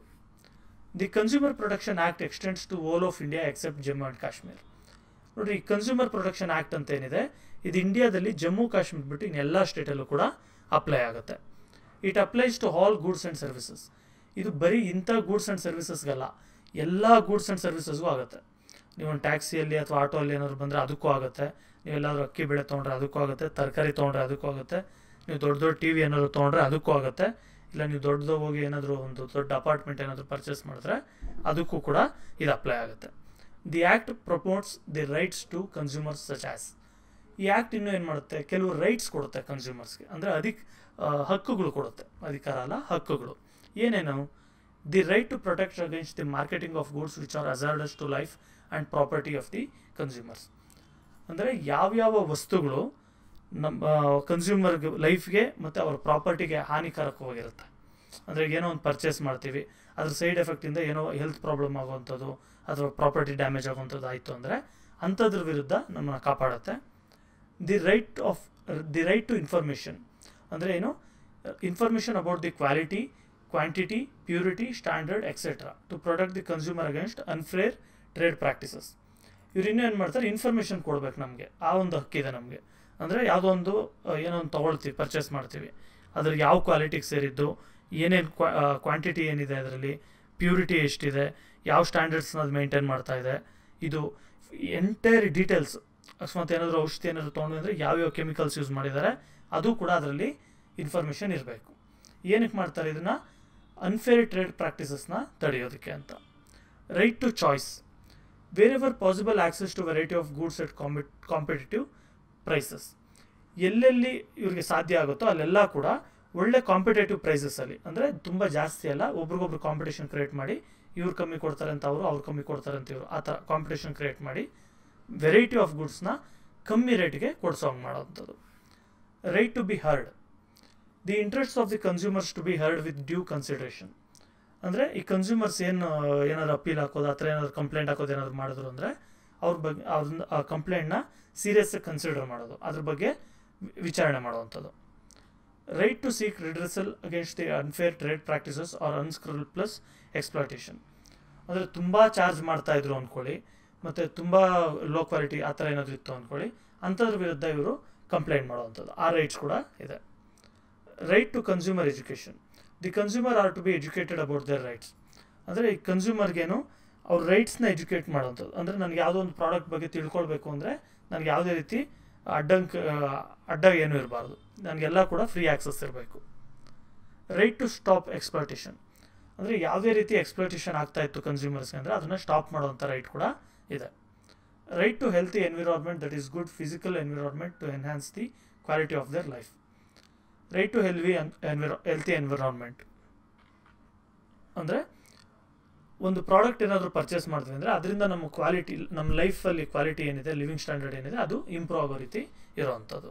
the consumer protection act extends to whole of India except Jammu and Kashmir ನೋಡಿರಿ ಕನ್ಸ್ಯೂಮರ್ ಪ್ರೊಟೆಕ್ಷನ್ ಆ್ಯಕ್ಟ್ ಅಂತ ಏನಿದೆ ಇದು ಇಂಡಿಯಾದಲ್ಲಿ ಜಮ್ಮು ಕಾಶ್ಮೀರ್ ಬಿಟ್ಟು ಇನ್ನೆಲ್ಲ ಸ್ಟೇಟಲ್ಲೂ ಕೂಡ ಅಪ್ಲೈ ಆಗುತ್ತೆ it applies to all goods and services ಇದು ಬರೀ ಇಂಥ ಗೂಡ್ಸ್ ಆ್ಯಂಡ್ ಸರ್ವಿಸಸ್ಗಲ್ಲ ಎಲ್ಲ ಗೂಡ್ಸ್ ಆ್ಯಂಡ್ ಸರ್ವಿಸಸ್ಗೂ ಆಗುತ್ತೆ ನೀವು ಒಂದು ಟ್ಯಾಕ್ಸಿಯಲ್ಲಿ ಅಥವಾ ಆಟೋಲ್ಲಿ ಏನಾದ್ರು ಬಂದರೆ ಅದಕ್ಕೂ ಆಗುತ್ತೆ ನೀವೆಲ್ಲಾದ್ರೂ ಅಕ್ಕಿ ಬೆಳೆ ತೊಗೊಂಡ್ರೆ ಅದಕ್ಕೂ ಆಗುತ್ತೆ ತರಕಾರಿ ತೊಗೊಂಡ್ರೆ ಅದಕ್ಕೂ ಆಗುತ್ತೆ ನೀವು ದೊಡ್ಡ ದೊಡ್ಡ ಟಿ ವಿ ಏನಾದ್ರು ತೊಗೊಂಡ್ರೆ ಅದಕ್ಕೂ ಆಗುತ್ತೆ ಇಲ್ಲ ನೀವು ದೊಡ್ಡದು ಹೋಗಿ ಏನಾದರೂ ಒಂದು ದೊಡ್ಡ ಅಪಾರ್ಟ್ಮೆಂಟ್ ಏನಾದರೂ ಪರ್ಚೇಸ್ ಮಾಡಿದ್ರೆ ಅದಕ್ಕೂ ಕೂಡ ಇದು ಅಪ್ಲೈ ಆಗುತ್ತೆ the act promotes the rights to consumers such as ಈ ಆ್ಯಕ್ಟ್ ಇನ್ನೂ ಏನು ಮಾಡುತ್ತೆ ಕೆಲವು ರೈಟ್ಸ್ ಕೊಡುತ್ತೆ ಕನ್ಸ್ಯೂಮರ್ಸ್ಗೆ ಅಂದರೆ ಅಧಿಕ್ ಹಕ್ಕುಗಳು ಕೊಡುತ್ತೆ ಅಧಿಕಾರ ಅಲ್ಲ ಹಕ್ಕುಗಳು ಏನೇನು the right to protect against the marketing of goods which are hazardous to life and property of the consumers ಅಂದರೆ ಯಾವ್ಯಾವ ವಸ್ತುಗಳು ನಮ್ಮ ಕನ್ಸ್ಯೂಮರ್ಗೆ ಲೈಫ್ಗೆ ಮತ್ತು ಅವರ ಪ್ರಾಪರ್ಟಿಗೆ ಹಾನಿಕಾರಕವಾಗಿರುತ್ತೆ ಅಂದರೆ ಏನೋ ಒಂದು ಪರ್ಚೇಸ್ ಮಾಡ್ತೀವಿ ಅದ್ರ ಸೈಡ್ ಎಫೆಕ್ಟಿಂದ ಏನೋ ಹೆಲ್ತ್ ಪ್ರಾಬ್ಲಮ್ ಆಗುವಂಥದ್ದು ಅಥವಾ ಪ್ರಾಪರ್ಟಿ ಡ್ಯಾಮೇಜ್ ಆಗುವಂಥದ್ದು ಆಯಿತು ಅಂದರೆ ಅಂಥದ್ರ ವಿರುದ್ಧ ನಮ್ಮನ್ನು ಕಾಪಾಡುತ್ತೆ the right of the right to information ಅಂದರೆ ಏನು information about the quality quantity purity standard etcetera to protect the consumer against unfair trade practices ಇವ್ರು ಇನ್ನೂ ಏನು ಮಾಡ್ತಾರೆ ಇನ್ಫಾರ್ಮೇಷನ್ ಕೊಡ್ಬೇಕು ನಮಗೆ ಆ ಒಂದು ಹಕ್ಕಿದೆ ನಮಗೆ ಅಂದರೆ ಯಾವುದೋ ಒಂದು ಏನೋ ಒಂದು ತೊಗೊಳ್ತೀವಿ ಪರ್ಚೇಸ್ ಮಾಡ್ತೀವಿ ಅದ್ರಿಗೆ ಯಾವ ಕ್ವಾಲಿಟಿಗೆ ಸೇರಿದ್ದು ಏನೇನು ಕ್ವಾ ಕ್ವಾಂಟಿಟಿ ಏನಿದೆ ಅದರಲ್ಲಿ ಪ್ಯೂರಿಟಿ ಎಷ್ಟಿದೆ ಯಾವ ಸ್ಟ್ಯಾಂಡರ್ಡ್ಸ್ನ ಅದು ಮೇಂಟೈನ್ ಮಾಡ್ತಾ ಇದೆ ಇದು ಎಂಟೈರ್ ಡೀಟೇಲ್ಸ್ ಅಕಸ್ಮಾತ್ ಏನಾದರೂ ಔಷಧಿ ಏನಾದರೂ ತೊಗೊಂಡ್ರೆ ಯಾವ್ಯಾವ ಕೆಮಿಕಲ್ಸ್ ಯೂಸ್ ಮಾಡಿದ್ದಾರೆ ಅದು ಕೂಡ ಅದರಲ್ಲಿ ಇನ್ಫಾರ್ಮೇಷನ್ ಇರಬೇಕು ಏನಕ್ಕೆ ಮಾಡ್ತಾರೆ ಇದನ್ನು ಅನ್ಫೇರ್ ಟ್ರೇಡ್ ಪ್ರಾಕ್ಟೀಸಸ್ನ ತಡೆಯೋದಕ್ಕೆ ಅಂತ right to choice wherever possible access to variety of goods at compete competitive prices ಎಲ್ಲೆಲ್ಲಿ ಇವ್ರಿಗೆ ಸಾಧ್ಯ ಆಗುತ್ತೋ ಅಲ್ಲೆಲ್ಲ ಕೂಡ ಒಳ್ಳೆ ಕಾಂಪಿಟೇಟಿವ್ ಪ್ರೈಸಸಲ್ಲಿ ಅಂದರೆ ತುಂಬ ಜಾಸ್ತಿ ಅಲ್ಲ ಒಬ್ರಿಗೊಬ್ರು ಕಾಂಪಿಟೇಷನ್ ಕ್ರಿಯೇಟ್ ಮಾಡಿ ಇವ್ರು ಕಮ್ಮಿ ಕೊಡ್ತಾರೆ ಅಂತ ಅವರು ಅವ್ರು ಕಮ್ಮಿ ಕೊಡ್ತಾರೆ ಅಂತ ಇವರು ಆ ಥರ ಕಾಂಪಿಟೇಷನ್ ಕ್ರಿಯೇಟ್ ಮಾಡಿ ವೆರೈಟಿ ಆಫ್ ಗುಡ್ಸ್ನ ಕಮ್ಮಿ ರೇಟ್ಗೆ ಕೊಡ್ಸೋಂಗೆ ಮಾಡೋವಂಥದ್ದು right to be heard the interest of the consumers to be heard with due consideration ಅಂದರೆ ಈ ಕನ್ಸ್ಯೂಮರ್ಸ್ ಏನು ಏನಾದ್ರು ಅಪೀಲ್ ಹಾಕೋದು ಆ ಥರ ಏನಾದ್ರು ಕಂಪ್ಲೇಂಟ್ ಹಾಕೋದು ಏನಾದ್ರು ಮಾಡಿದ್ರು ಅಂದರೆ ಅವ್ರ ಬಗ್ಗೆ ಅವ್ರನ್ನ ಆ ಕಂಪ್ಲೇಂಟ್ನ ಸೀರಿಯಸ್ ಕನ್ಸಿಡರ್ ಮಾಡೋದು ಅದ್ರ ಬಗ್ಗೆ ವಿಚಾರಣೆ ಮಾಡುವಂಥದ್ದು right to seek redressal against the unfair trade practices or unscrupulous exploitation ಅಂದರೆ ತುಂಬ ಚಾರ್ಜ್ ಮಾಡ್ತಾ ಇದ್ರು ಅಂದ್ಕೊಳ್ಳಿ ಮತ್ತು ತುಂಬ ಲೋ ಕ್ವಾಲಿಟಿ ಆ ಥರ ಏನಾದರೂ ಇತ್ತು ಅಂದ್ಕೊಳ್ಳಿ ಅಂಥದ್ರ ವಿರುದ್ಧ ಇವರು ಕಂಪ್ಲೇಂಟ್ ಮಾಡುವಂಥದ್ದು ಆ ರೈಟ್ಸ್ ಕೂಡ ಇದೆ right to consumer education the consumer are to be educated about their rights ಅಂದರೆ ಈ ಕನ್ಸ್ಯೂಮರ್ಗೇನು ಅವ್ರ ರೈಟ್ಸ್ನ ಎಜುಕೇಟ್ ಮಾಡೋವಂಥದ್ದು ಅಂದರೆ ನನಗೆ ಯಾವುದೋ ಒಂದು ಪ್ರಾಡಕ್ಟ್ ಬಗ್ಗೆ ತಿಳ್ಕೊಳ್ಬೇಕು ಅಂದರೆ ನನಗೆ ಯಾವುದೇ ರೀತಿ ಅಡ್ಡಂಕ ಅಡ್ಡ ಏನೂ ಇರಬಾರ್ದು ನನಗೆಲ್ಲ ಕೂಡ ಫ್ರೀ ಆ್ಯಕ್ಸಸ್ ಇರಬೇಕು ರೈಟ್ ಟು ಸ್ಟಾಪ್ ಎಕ್ಸ್ಪ್ಲಾಟೇಷನ್ ಅಂದರೆ ಯಾವುದೇ ರೀತಿ ಎಕ್ಸ್ಪ್ಲಾಟೇಷನ್ ಆಗ್ತಾ ಇತ್ತು ಕನ್ಸ್ಯೂಮರ್ಸ್ಗೆ ಅಂದರೆ ಅದನ್ನು ಸ್ಟಾಪ್ ಮಾಡೋವಂಥ ರೈಟ್ ಕೂಡ ಇದೆ right to healthy environment that is good physical environment to enhance the quality of their life right to healthy enviro healthy environment ಅಂದರೆ ಒಂದು ಪ್ರಾಡಕ್ಟ್ ಏನಾದರೂ ಪರ್ಚೇಸ್ ಮಾಡಿದ್ವಿ ಅಂದರೆ ಅದರಿಂದ ನಮ್ಮ ಕ್ವಾಲಿಟಿ ನಮ್ಮ ಲೈಫಲ್ಲಿ ಕ್ವಾಲಿಟಿ ಏನಿದೆ ಲಿವಿಂಗ್ ಸ್ಟ್ಯಾಂಡರ್ಡ್ ಏನಿದೆ ಅದು ಇಂಪ್ರೂವ್ ಆಗೋ ರೀತಿ ಇರೋವಂಥದ್ದು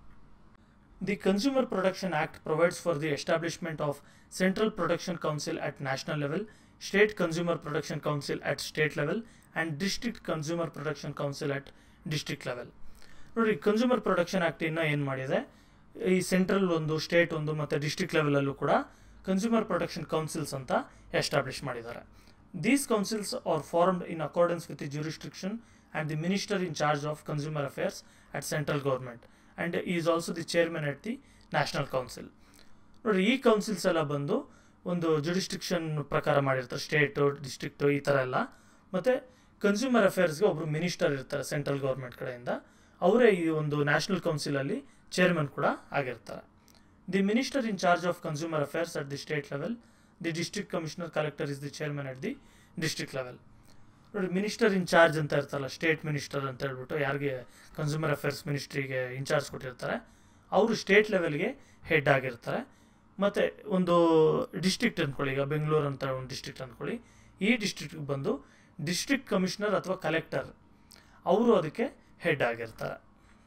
the consumer production act provides for the establishment of central production council at national level state consumer production council at state level and district consumer production council at district level ನೋಡಿ consumer production act ಇನ್ನು ಏನು ಮಾಡಿದೆ ಈ central ಒಂದು state ಒಂದು ಮತ್ತು district ಲೆವೆಲಲ್ಲೂ ಕೂಡ ಕನ್ಸ್ಯೂಮರ್ ಪ್ರೊಟೆಕ್ಷನ್ ಕೌನ್ಸಿಲ್ಸ್ ಅಂತ ಎಸ್ಟಾಬ್ಲಿಷ್ ಮಾಡಿದ್ದಾರೆ these councils are formed in accordance with the jurisdiction and the minister in charge of consumer affairs at central government and is also the chairman at the national council ನೋಡಿ ಈ councils ಎಲ್ಲ ಬಂದು ಒಂದು ಜುಡಿಸ್ಟ್ರಿಕ್ಷನ್ ಪ್ರಕಾರ ಮಾಡಿರ್ತಾರೆ state district ಈ ಥರ ಎಲ್ಲ ಮತ್ತು ಕನ್ಸ್ಯೂಮರ್ ಅಫೇರ್ಸ್ಗೆ ಒಬ್ಬರು ಮಿನಿಸ್ಟರ್ ಇರ್ತಾರೆ ಸೆಂಟ್ರಲ್ ಗೌರ್ಮೆಂಟ್ ಕಡೆಯಿಂದ ಅವರೇ ಈ ಒಂದು ನ್ಯಾಷನಲ್ ಕೌನ್ಸಿಲಲ್ಲಿ ಚೇರ್ಮನ್ ಕೂಡ ಆಗಿರ್ತಾರೆ the minister in charge of consumer affairs at the state level the district commissioner collector is the chairman at the district level ನೋಡಿ ಮಿನಿಸ್ಟರ್ ಇನ್ ಚಾರ್ಜ್ ಅಂತ ಇರ್ತಾರಲ್ಲ ಸ್ಟೇಟ್ ಮಿನಿಸ್ಟರ್ ಅಂತ ಹೇಳ್ಬಿಟ್ಟು ಯಾರಿಗೆ ಕನ್ಸ್ಯೂಮರ್ ಅಫೇರ್ಸ್ ಮಿನಿಸ್ಟ್ರಿಗೆ ಇನ್ಚಾರ್ಜ್ ಕೊಟ್ಟಿರ್ತಾರೆ ಅವರು ಸ್ಟೇಟ್ ಲೆವೆಲ್ಗೆ head ಆಗಿರ್ತಾರೆ ಮತ್ತು ಒಂದು ಡಿಸ್ಟ್ರಿಕ್ಟ್ ಅಂದ್ಕೊಳ್ಳಿ ಈಗ ಬೆಂಗಳೂರು ಅಂತ ಒಂದು ಡಿಸ್ಟ್ರಿಕ್ಟ್ ಅಂದ್ಕೊಳ್ಳಿ ಈ ಡಿಸ್ಟ್ರಿಕ್ಟ್ಗೆ ಬಂದು ಡಿಸ್ಟ್ರಿಕ್ಟ್ ಕಮಿಷನರ್ ಅಥವಾ ಕಲೆಕ್ಟರ್ ಅವರು ಅದಕ್ಕೆ ಹೆಡ್ ಆಗಿರ್ತಾರೆ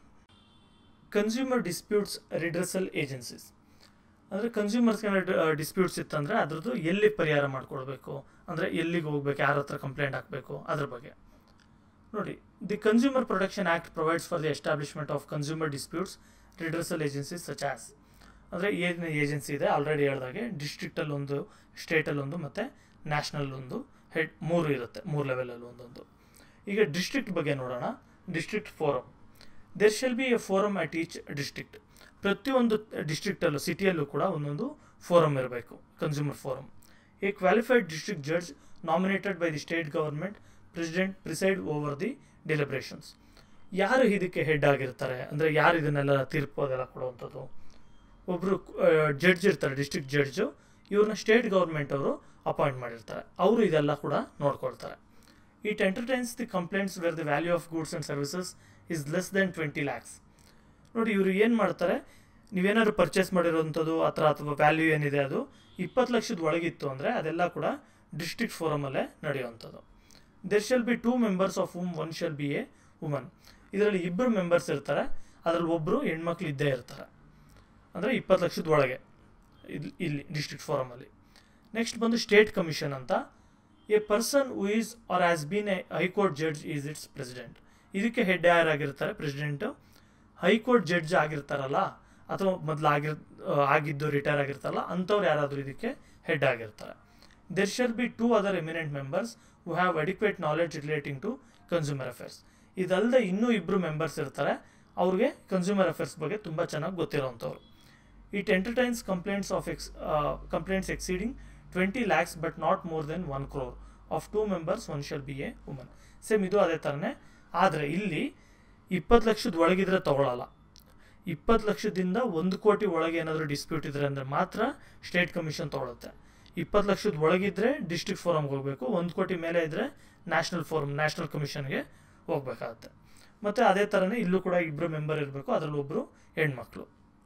ಕನ್ಸ್ಯೂಮರ್ ಡಿಸ್ಪ್ಯೂಟ್ಸ್ ರಿಡ್ರೆಸಲ್ ಏಜೆನ್ಸೀಸ್ ಅಂದರೆ ಕನ್ಸ್ಯೂಮರ್ಸ್ಗೆ ಡಿಸ್ಪ್ಯೂಟ್ಸ್ ಇತ್ತಂದರೆ ಅದ್ರದ್ದು ಎಲ್ಲಿ ಪರಿಹಾರ ಮಾಡ್ಕೊಳ್ಬೇಕು ಅಂದರೆ ಎಲ್ಲಿಗೆ ಹೋಗ್ಬೇಕು ಯಾರ ಹತ್ರ ಕಂಪ್ಲೇಂಟ್ ಹಾಕಬೇಕು ಅದ್ರ ಬಗ್ಗೆ ನೋಡಿ the consumer protection act provides for the establishment of consumer disputes redressal agencies such as ಅಂದರೆ ಏನು ಏಜೆನ್ಸಿ ಇದೆ ಆಲ್ರೆಡಿ ಹೇಳ್ದಾಗೆ ಡಿಸ್ಟ್ರಿಕ್ಟಲ್ಲಿ ಒಂದು ಸ್ಟೇಟಲ್ಲಿ ಒಂದು ಮತ್ತು ನ್ಯಾಷನಲ್ ಒಂದು ಹೆಡ್ ಮೂರು ಇರುತ್ತೆ ಮೂರು ಲೆವೆಲಲ್ಲಿ ಒಂದೊಂದು ಈಗ ಡಿಸ್ಟ್ರಿಕ್ಟ್ ಬಗ್ಗೆ ನೋಡೋಣ district forum there shall be a forum at each district ಪ್ರತಿಯೊಂದು ಡಿಸ್ಟ್ರಿಕ್ಟಲ್ಲೂ ಸಿಟಿಯಲ್ಲೂ ಕೂಡ ಒಂದೊಂದು ಫೋರಮ್ ಇರಬೇಕು consumer forum a qualified district judge nominated by the state government president preside over the deliberations ಯಾರು ಇದಕ್ಕೆ ಹೆಡ್ ಆಗಿರ್ತಾರೆ ಅಂದರೆ ಯಾರು ಇದನ್ನೆಲ್ಲ ತೀರ್ಪು ಅದೆಲ್ಲ ಕೊಡುವಂಥದ್ದು ಒಬ್ಬರು ಜಡ್ಜ್ ಇರ್ತಾರೆ ಡಿಸ್ಟ್ರಿಕ್ಟ್ ಜಡ್ಜು ಇವ್ರನ್ನ ಸ್ಟೇಟ್ ಗೌರ್ಮೆಂಟ್ ಅವರು ಅಪಾಯಿಂಟ್ ಮಾಡಿರ್ತಾರೆ ಅವರು ಇದೆಲ್ಲ ಕೂಡ ನೋಡ್ಕೊಳ್ತಾರೆ it entertains the complaints where the value of goods and services is less than twenty lakhs ನೋಡಿ ಇವರು ಏನು ಮಾಡ್ತಾರೆ ನೀವೇನಾದ್ರು ಪರ್ಚೇಸ್ ಮಾಡಿರೋವಂಥದ್ದು ಆ ಥರ ಅಥವಾ ವ್ಯಾಲ್ಯೂ ಏನಿದೆ ಅದು ಇಪ್ಪತ್ತು ಲಕ್ಷದ ಒಳಗಿತ್ತು ಅಂದರೆ ಅದೆಲ್ಲ ಕೂಡ ಡಿಸ್ಟ್ರಿಕ್ಟ್ ಫೋರಮಲ್ಲೇ ನಡೆಯುವಂಥದ್ದು there shall be two members of whom one shall be a woman ಇದರಲ್ಲಿ ಇಬ್ಬರು ಮೆಂಬರ್ಸ್ ಇರ್ತಾರೆ ಅದರಲ್ಲಿ ಒಬ್ಬರು ಹೆಣ್ಮಕ್ಳು ಇದ್ದೇ ಇರ್ತಾರೆ ಅಂದರೆ ಇಪ್ಪತ್ತು ಲಕ್ಷದ ಒಳಗೆ ಇಲ್ಲಿ ಇಲ್ಲಿ ಡಿಸ್ಟ್ರಿಕ್ಟ್ ಫೋರಮಲ್ಲಿ ನೆಕ್ಸ್ಟ್ ಬಂದು ಸ್ಟೇಟ್ ಕಮಿಷನ್ ಅಂತ a person who is or has been a high court judge is its president ಇದಕ್ಕೆ ಹೆಡ್ ಯಾರಾಗಿರ್ತಾರೆ ಪ್ರೆಸಿಡೆಂಟು ಹೈಕೋರ್ಟ್ ಜಡ್ಜ್ ಆಗಿರ್ತಾರಲ್ಲ ಅಥವಾ ಮೊದಲು ಆಗಿರ್ ಆಗಿದ್ದು ರಿಟೈರ್ ಆಗಿರ್ತಾರಲ್ಲ ಅಂಥವ್ರು ಯಾರಾದರೂ ಇದಕ್ಕೆ ಹೆಡ್ ಆಗಿರ್ತಾರೆ there shall be two other eminent members who have adequate knowledge relating to consumer affairs ಇದಲ್ಲದೆ ಇನ್ನೂ ಇಬ್ಬರು ಮೆಂಬರ್ಸ್ ಇರ್ತಾರೆ ಅವ್ರಿಗೆ ಕನ್ಸ್ಯೂಮರ್ ಅಫೇರ್ಸ್ ಬಗ್ಗೆ ತುಂಬ ಚೆನ್ನಾಗಿ ಗೊತ್ತಿರೋವಂಥವ್ರು it entertains complaints of ex complaints exceeding twenty lakhs but not more than one crore of two members one shall be a woman same ಇದು ಅದೇ ಥರನೇ ಆದರೆ ಇಲ್ಲಿ ಇಪ್ಪತ್ತು ಲಕ್ಷದ ಒಳಗಿದ್ರೆ ತೊಗೊಳಲ್ಲ ಇಪ್ಪತ್ತು ಲಕ್ಷದಿಂದ ಒಂದು ಕೋಟಿ ಒಳಗೆ ಏನಾದರೂ ಡಿಸ್ಪ್ಯೂಟ್ ಇದ್ರೆ ಅಂದರೆ ಮಾತ್ರ ಸ್ಟೇಟ್ ಕಮಿಷನ್ ತೊಗೊಳುತ್ತೆ ಇಪ್ಪತ್ತು ಲಕ್ಷದ ಒಳಗಿದ್ರೆ ಡಿಸ್ಟ್ರಿಕ್ಟ್ ಫೋರಮ್ಗೆ ಹೋಗಬೇಕು ಒಂದು ಕೋಟಿ ಮೇಲೆ ಇದ್ದರೆ ನ್ಯಾಷನಲ್ ಫೋರಮ್ ನ್ಯಾಷನಲ್ ಕಮಿಷನ್ಗೆ ಹೋಗ್ಬೇಕಾಗತ್ತೆ ಮತ್ತು ಅದೇ ಥರನೇ ಇಲ್ಲೂ ಕೂಡ ಇಬ್ಬರು ಮೆಂಬರ್ ಇರಬೇಕು ಅದರಲ್ಲಿ ಒಬ್ಬರು ಹೆಣ್ಮಕ್ಳು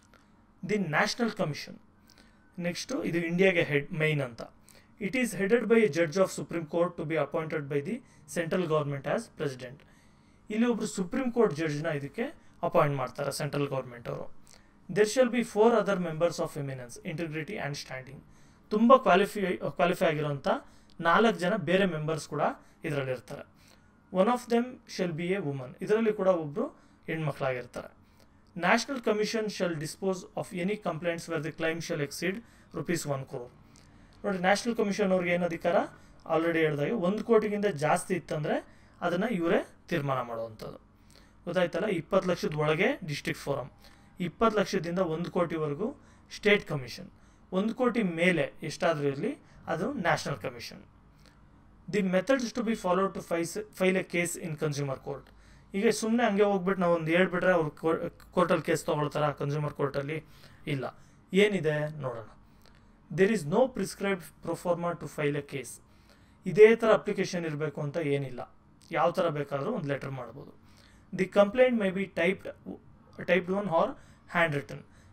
ದಿ ನ್ಯಾಷನಲ್ ಕಮಿಷನ್ ನೆಕ್ಸ್ಟು ಇದು ಇಂಡಿಯಾಗೆ ಹೆಡ್ ಮೈನ್ ಅಂತ it is headed by a judge of supreme court to be appointed by the central government as president ಇಲ್ಲಿ ಒಬ್ಬರು ಸುಪ್ರೀಂ ಕೋರ್ಟ್ ಜಡ್ಜ್ನ ಇದಕ್ಕೆ ಅಪಾಯಿಂಟ್ ಮಾಡ್ತಾರೆ ಸೆಂಟ್ರಲ್ ಗೌರ್ಮೆಂಟ್ ಅವರು there shall be four other members of eminence integrity and standing ತುಂಬ qualify qualify ಆಗಿರೋಂಥ ನಾಲ್ಕು ಜನ ಬೇರೆ ಮೆಂಬರ್ಸ್ ಕೂಡ ಇದರಲ್ಲಿ ಇರ್ತಾರೆ one of them shall be a woman ಇದರಲ್ಲಿ ಕೂಡ ಒಬ್ಬರು ಹೆಣ್ಮಕ್ಳಾಗಿರ್ತಾರೆ national commission shall dispose of any complaints where the claim shall exceed rupees one crore ನೋಡಿ ನ್ಯಾಷನಲ್ ಕಮಿಷನ್ ಅವ್ರಿಗೆ ಏನು ಅಧಿಕಾರ ಆಲ್ರೆಡಿ ಹೇಳಿದಾಗೆ ಒಂದು ಕೋಟಿಗಿಂತ ಜಾಸ್ತಿ ಇತ್ತಂದರೆ ಅದನ್ನು ಇವರೇ ತೀರ್ಮಾನ ಮಾಡುವಂಥದ್ದು ಗೊತ್ತಾಯ್ತಲ್ಲ ಇಪ್ಪತ್ತು ಲಕ್ಷದ ಒಳಗೆ ಡಿಸ್ಟ್ರಿಕ್ಟ್ ಫೋರಮ್ ಇಪ್ಪತ್ತು ಲಕ್ಷದಿಂದ ಒಂದು ಕೋಟಿವರೆಗೂ ಸ್ಟೇಟ್ ಕಮಿಷನ್ ಒಂದು ಕೋಟಿ ಮೇಲೆ ಎಷ್ಟಾದರೂ ಇರಲಿ ಅದು national commission the methods to be follow to file file a case in consumer court ಈಗ ಸುಮ್ಮನೆ ಹಂಗೆ ಹೋಗ್ಬಿಟ್ಟು ನಾವು ಒಂದು ಹೇಳ್ಬಿಟ್ರೆ ಅವ್ರು ಕೋರ್ಟಲ್ಲಿ ಕೇಸ್ ತೊಗೊಳ್ತಾರ ಕನ್ಸ್ಯೂಮರ್ ಕೋರ್ಟಲ್ಲಿ ಇಲ್ಲ ಏನಿದೆ ನೋಡೋಣ there is no prescribe proforma to file a case ಇದೇ ಥರ ಅಪ್ಲಿಕೇಶನ್ ಇರಬೇಕು ಅಂತ ಏನಿಲ್ಲ ಯಾವ ಥರ ಬೇಕಾದರೂ ಒಂದು ಲೆಟರ್ ಮಾಡ್ಬೋದು the complaint may be typed typed one or handwritten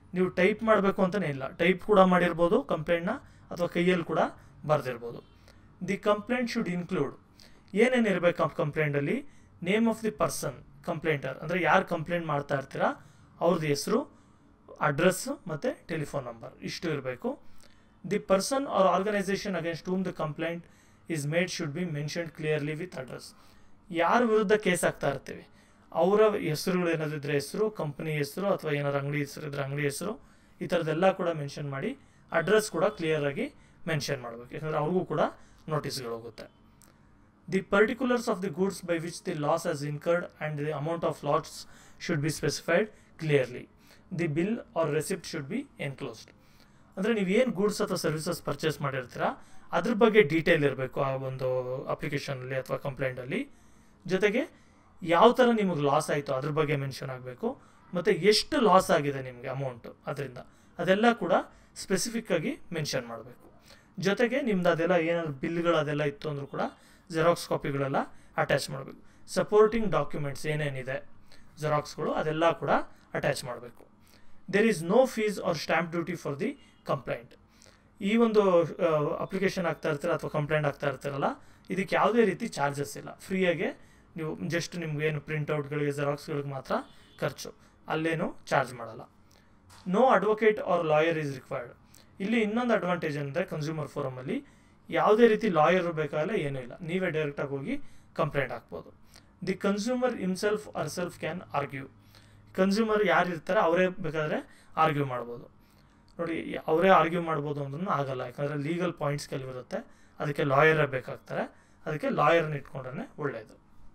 ನೀವು ಟೈಪ್ ಮಾಡಬೇಕು ಅಂತಲೇ ಇಲ್ಲ ಟೈಪ್ ಕೂಡ ಮಾಡಿರ್ಬೋದು ಕಂಪ್ಲೇಂಟ್ನ ಅಥವಾ ಕೈಯಲ್ಲಿ ಕೂಡ ಬರೆದಿರ್ಬೋದು ದಿ ಕಂಪ್ಲೇಂಟ್ ಶುಡ್ ಇನ್ಕ್ಲೂಡ್ ಏನೇನು ಇರಬೇಕು ಕಂಪ್ಲೇಂಟಲ್ಲಿ name of the person complainer ಅಂದರೆ ಯಾರು ಕಂಪ್ಲೇಂಟ್ ಮಾಡ್ತಾ ಇರ್ತೀರಾ ಅವ್ರದ್ದು ಹೆಸರು ಅಡ್ರೆಸ್ ಮತ್ತು ಟೆಲಿಫೋನ್ ನಂಬರ್ ಇಷ್ಟು ಇರಬೇಕು the person or organisation against whom the complaint is made should be mentioned clearly with address ಯಾರ ವಿರುದ್ಧ ಕೇಸ್ ಹಾಕ್ತಾ ಇರ್ತೀವಿ ಅವರ ಹೆಸರುಗಳು ಏನಾದ್ರು ಇದ್ರೆ ಹೆಸರು ಕಂಪ್ನಿ ಹೆಸರು ಅಥವಾ ಏನಾದ್ರು ಅಂಗಡಿ ಹೆಸರು ಇದ್ರೆ ಅಂಗಡಿ ಹೆಸರು ಈ ಥರದ್ದೆಲ್ಲ ಕೂಡ ಮೆನ್ಷನ್ ಮಾಡಿ ಅಡ್ರೆಸ್ ಕೂಡ ಕ್ಲಿಯರಾಗಿ ಮೆನ್ಷನ್ ಮಾಡಬೇಕು ಯಾಕಂದರೆ ಅವ್ರಿಗೂ ಕೂಡ ನೋಟಿಸ್ಗಳು ಹೋಗುತ್ತೆ the particulars of the goods by which the loss as incurred and the amount of loss should be specified clearly the bill or receipt should be enclosed ಅಂದರೆ ನೀವು ಏನು ಗೂಡ್ಸ್ ಅಥವಾ ಸರ್ವಿಸಸ್ ಪರ್ಚೇಸ್ ಮಾಡಿರ್ತೀರಾ ಅದ್ರ ಬಗ್ಗೆ ಡೀಟೇಲ್ ಇರಬೇಕು ಆ ಒಂದು ಅಪ್ಲಿಕೇಶನಲ್ಲಿ ಅಥವಾ ಕಂಪ್ಲೇಂಟಲ್ಲಿ ಜೊತೆಗೆ ಯಾವ ಥರ ನಿಮಗೆ ಲಾಸ್ ಆಯಿತು ಅದ್ರ ಬಗ್ಗೆ ಮೆನ್ಷನ್ ಆಗಬೇಕು ಮತ್ತು ಎಷ್ಟು ಲಾಸ್ ಆಗಿದೆ ನಿಮಗೆ ಅಮೌಂಟು ಅದರಿಂದ ಅದೆಲ್ಲ ಕೂಡ ಸ್ಪೆಸಿಫಿಕ್ ಆಗಿ ಮೆನ್ಷನ್ ಮಾಡಬೇಕು ಜೊತೆಗೆ ನಿಮ್ದು ಅದೆಲ್ಲ ಏನಾದ್ರು ಬಿಲ್ಗಳು ಅದೆಲ್ಲ ಇತ್ತು ಅಂದರೂ ಕೂಡ ಜೆರಾಕ್ಸ್ ಕಾಪಿಗಳೆಲ್ಲ ಅಟ್ಯಾಚ್ ಮಾಡಬೇಕು ಸಪೋರ್ಟಿಂಗ್ ಡಾಕ್ಯುಮೆಂಟ್ಸ್ ಏನೇನಿದೆ ಜೆರಾಕ್ಸ್ಗಳು ಅದೆಲ್ಲ ಕೂಡ ಅಟ್ಯಾಚ್ ಮಾಡಬೇಕು there is no fees or stamp duty for the complaint ಈ ಒಂದು ಅಪ್ಲಿಕೇಶನ್ ಆಗ್ತಾ ಇರ್ತೀರ ಅಥವಾ ಕಂಪ್ಲೇಂಟ್ ಆಗ್ತಾ ಇರ್ತೀರಲ್ಲ ಇದಕ್ಕೆ ಯಾವುದೇ ರೀತಿ ಚಾರ್ಜಸ್ ಇಲ್ಲ ಫ್ರೀಯಾಗೆ ನೀವು ಜಸ್ಟ್ ನಿಮ್ಗೆ ಏನು ಪ್ರಿಂಟ್ಔಟ್ಗಳಿಗೆ ಜೆರಾಕ್ಸ್ಗಳಿಗೆ ಮಾತ್ರ ಖರ್ಚು ಅಲ್ಲೇನು ಚಾರ್ಜ್ ಮಾಡಲ್ಲ no advocate or lawyer is required ಇಲ್ಲಿ ಇನ್ನೊಂದು ಅಡ್ವಾಂಟೇಜ್ ಅಂದರೆ ಕನ್ಸ್ಯೂಮರ್ ಫೋರಮಲ್ಲಿ ಯಾವುದೇ ರೀತಿ ಲಾಯರ್ ಬೇಕಾಗಲ್ಲ ಏನೂ ಇಲ್ಲ ನೀವೇ ಡೈರೆಕ್ಟಾಗಿ ಹೋಗಿ ಕಂಪ್ಲೇಂಟ್ ಹಾಕ್ಬೋದು the consumer himself herself can argue consumer ಯಾರು ಇರ್ತಾರೆ ಅವರೇ ಬೇಕಾದರೆ ಆರ್ಗ್ಯೂ ಮಾಡ್ಬೋದು ನೋಡಿ ಅವರೇ ಆರ್ಗ್ಯೂ ಮಾಡ್ಬೋದು ಅಂದ್ರೂ ಆಗಲ್ಲ ಯಾಕಂದರೆ ಲೀಗಲ್ ಪಾಯಿಂಟ್ಸ್ ಕೆಲವಿರುತ್ತೆ ಅದಕ್ಕೆ ಲಾಯರೇ ಬೇಕಾಗ್ತಾರೆ ಅದಕ್ಕೆ ಲಾಯರ್ನ ಇಟ್ಕೊಂಡ್ರೆ ಒಳ್ಳೆಯದು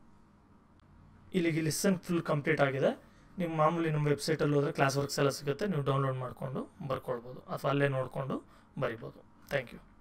ಇಲ್ಲಿಗೆ ಲಿಸನ್ ಫುಲ್ ಕಂಪ್ಲೀಟ್ ಆಗಿದೆ ನಿಮ್ಮ ಮಾಮೂಲಿ ನಮ್ಮ ವೆಬ್ಸೈಟಲ್ಲಿ ಹೋದರೆ ಕ್ಲಾಸ್ ವರ್ಕ್ಸ್ ಎಲ್ಲ ಸಿಗುತ್ತೆ ನೀವು ಡೌನ್ಲೋಡ್ ಮಾಡಿಕೊಂಡು ಬರ್ಕೊಳ್ಬೋದು ಅಥವಾ ಅಲ್ಲೇ ನೋಡಿಕೊಂಡು ಬರಿಬೋದು ಥ್ಯಾಂಕ್ ಯು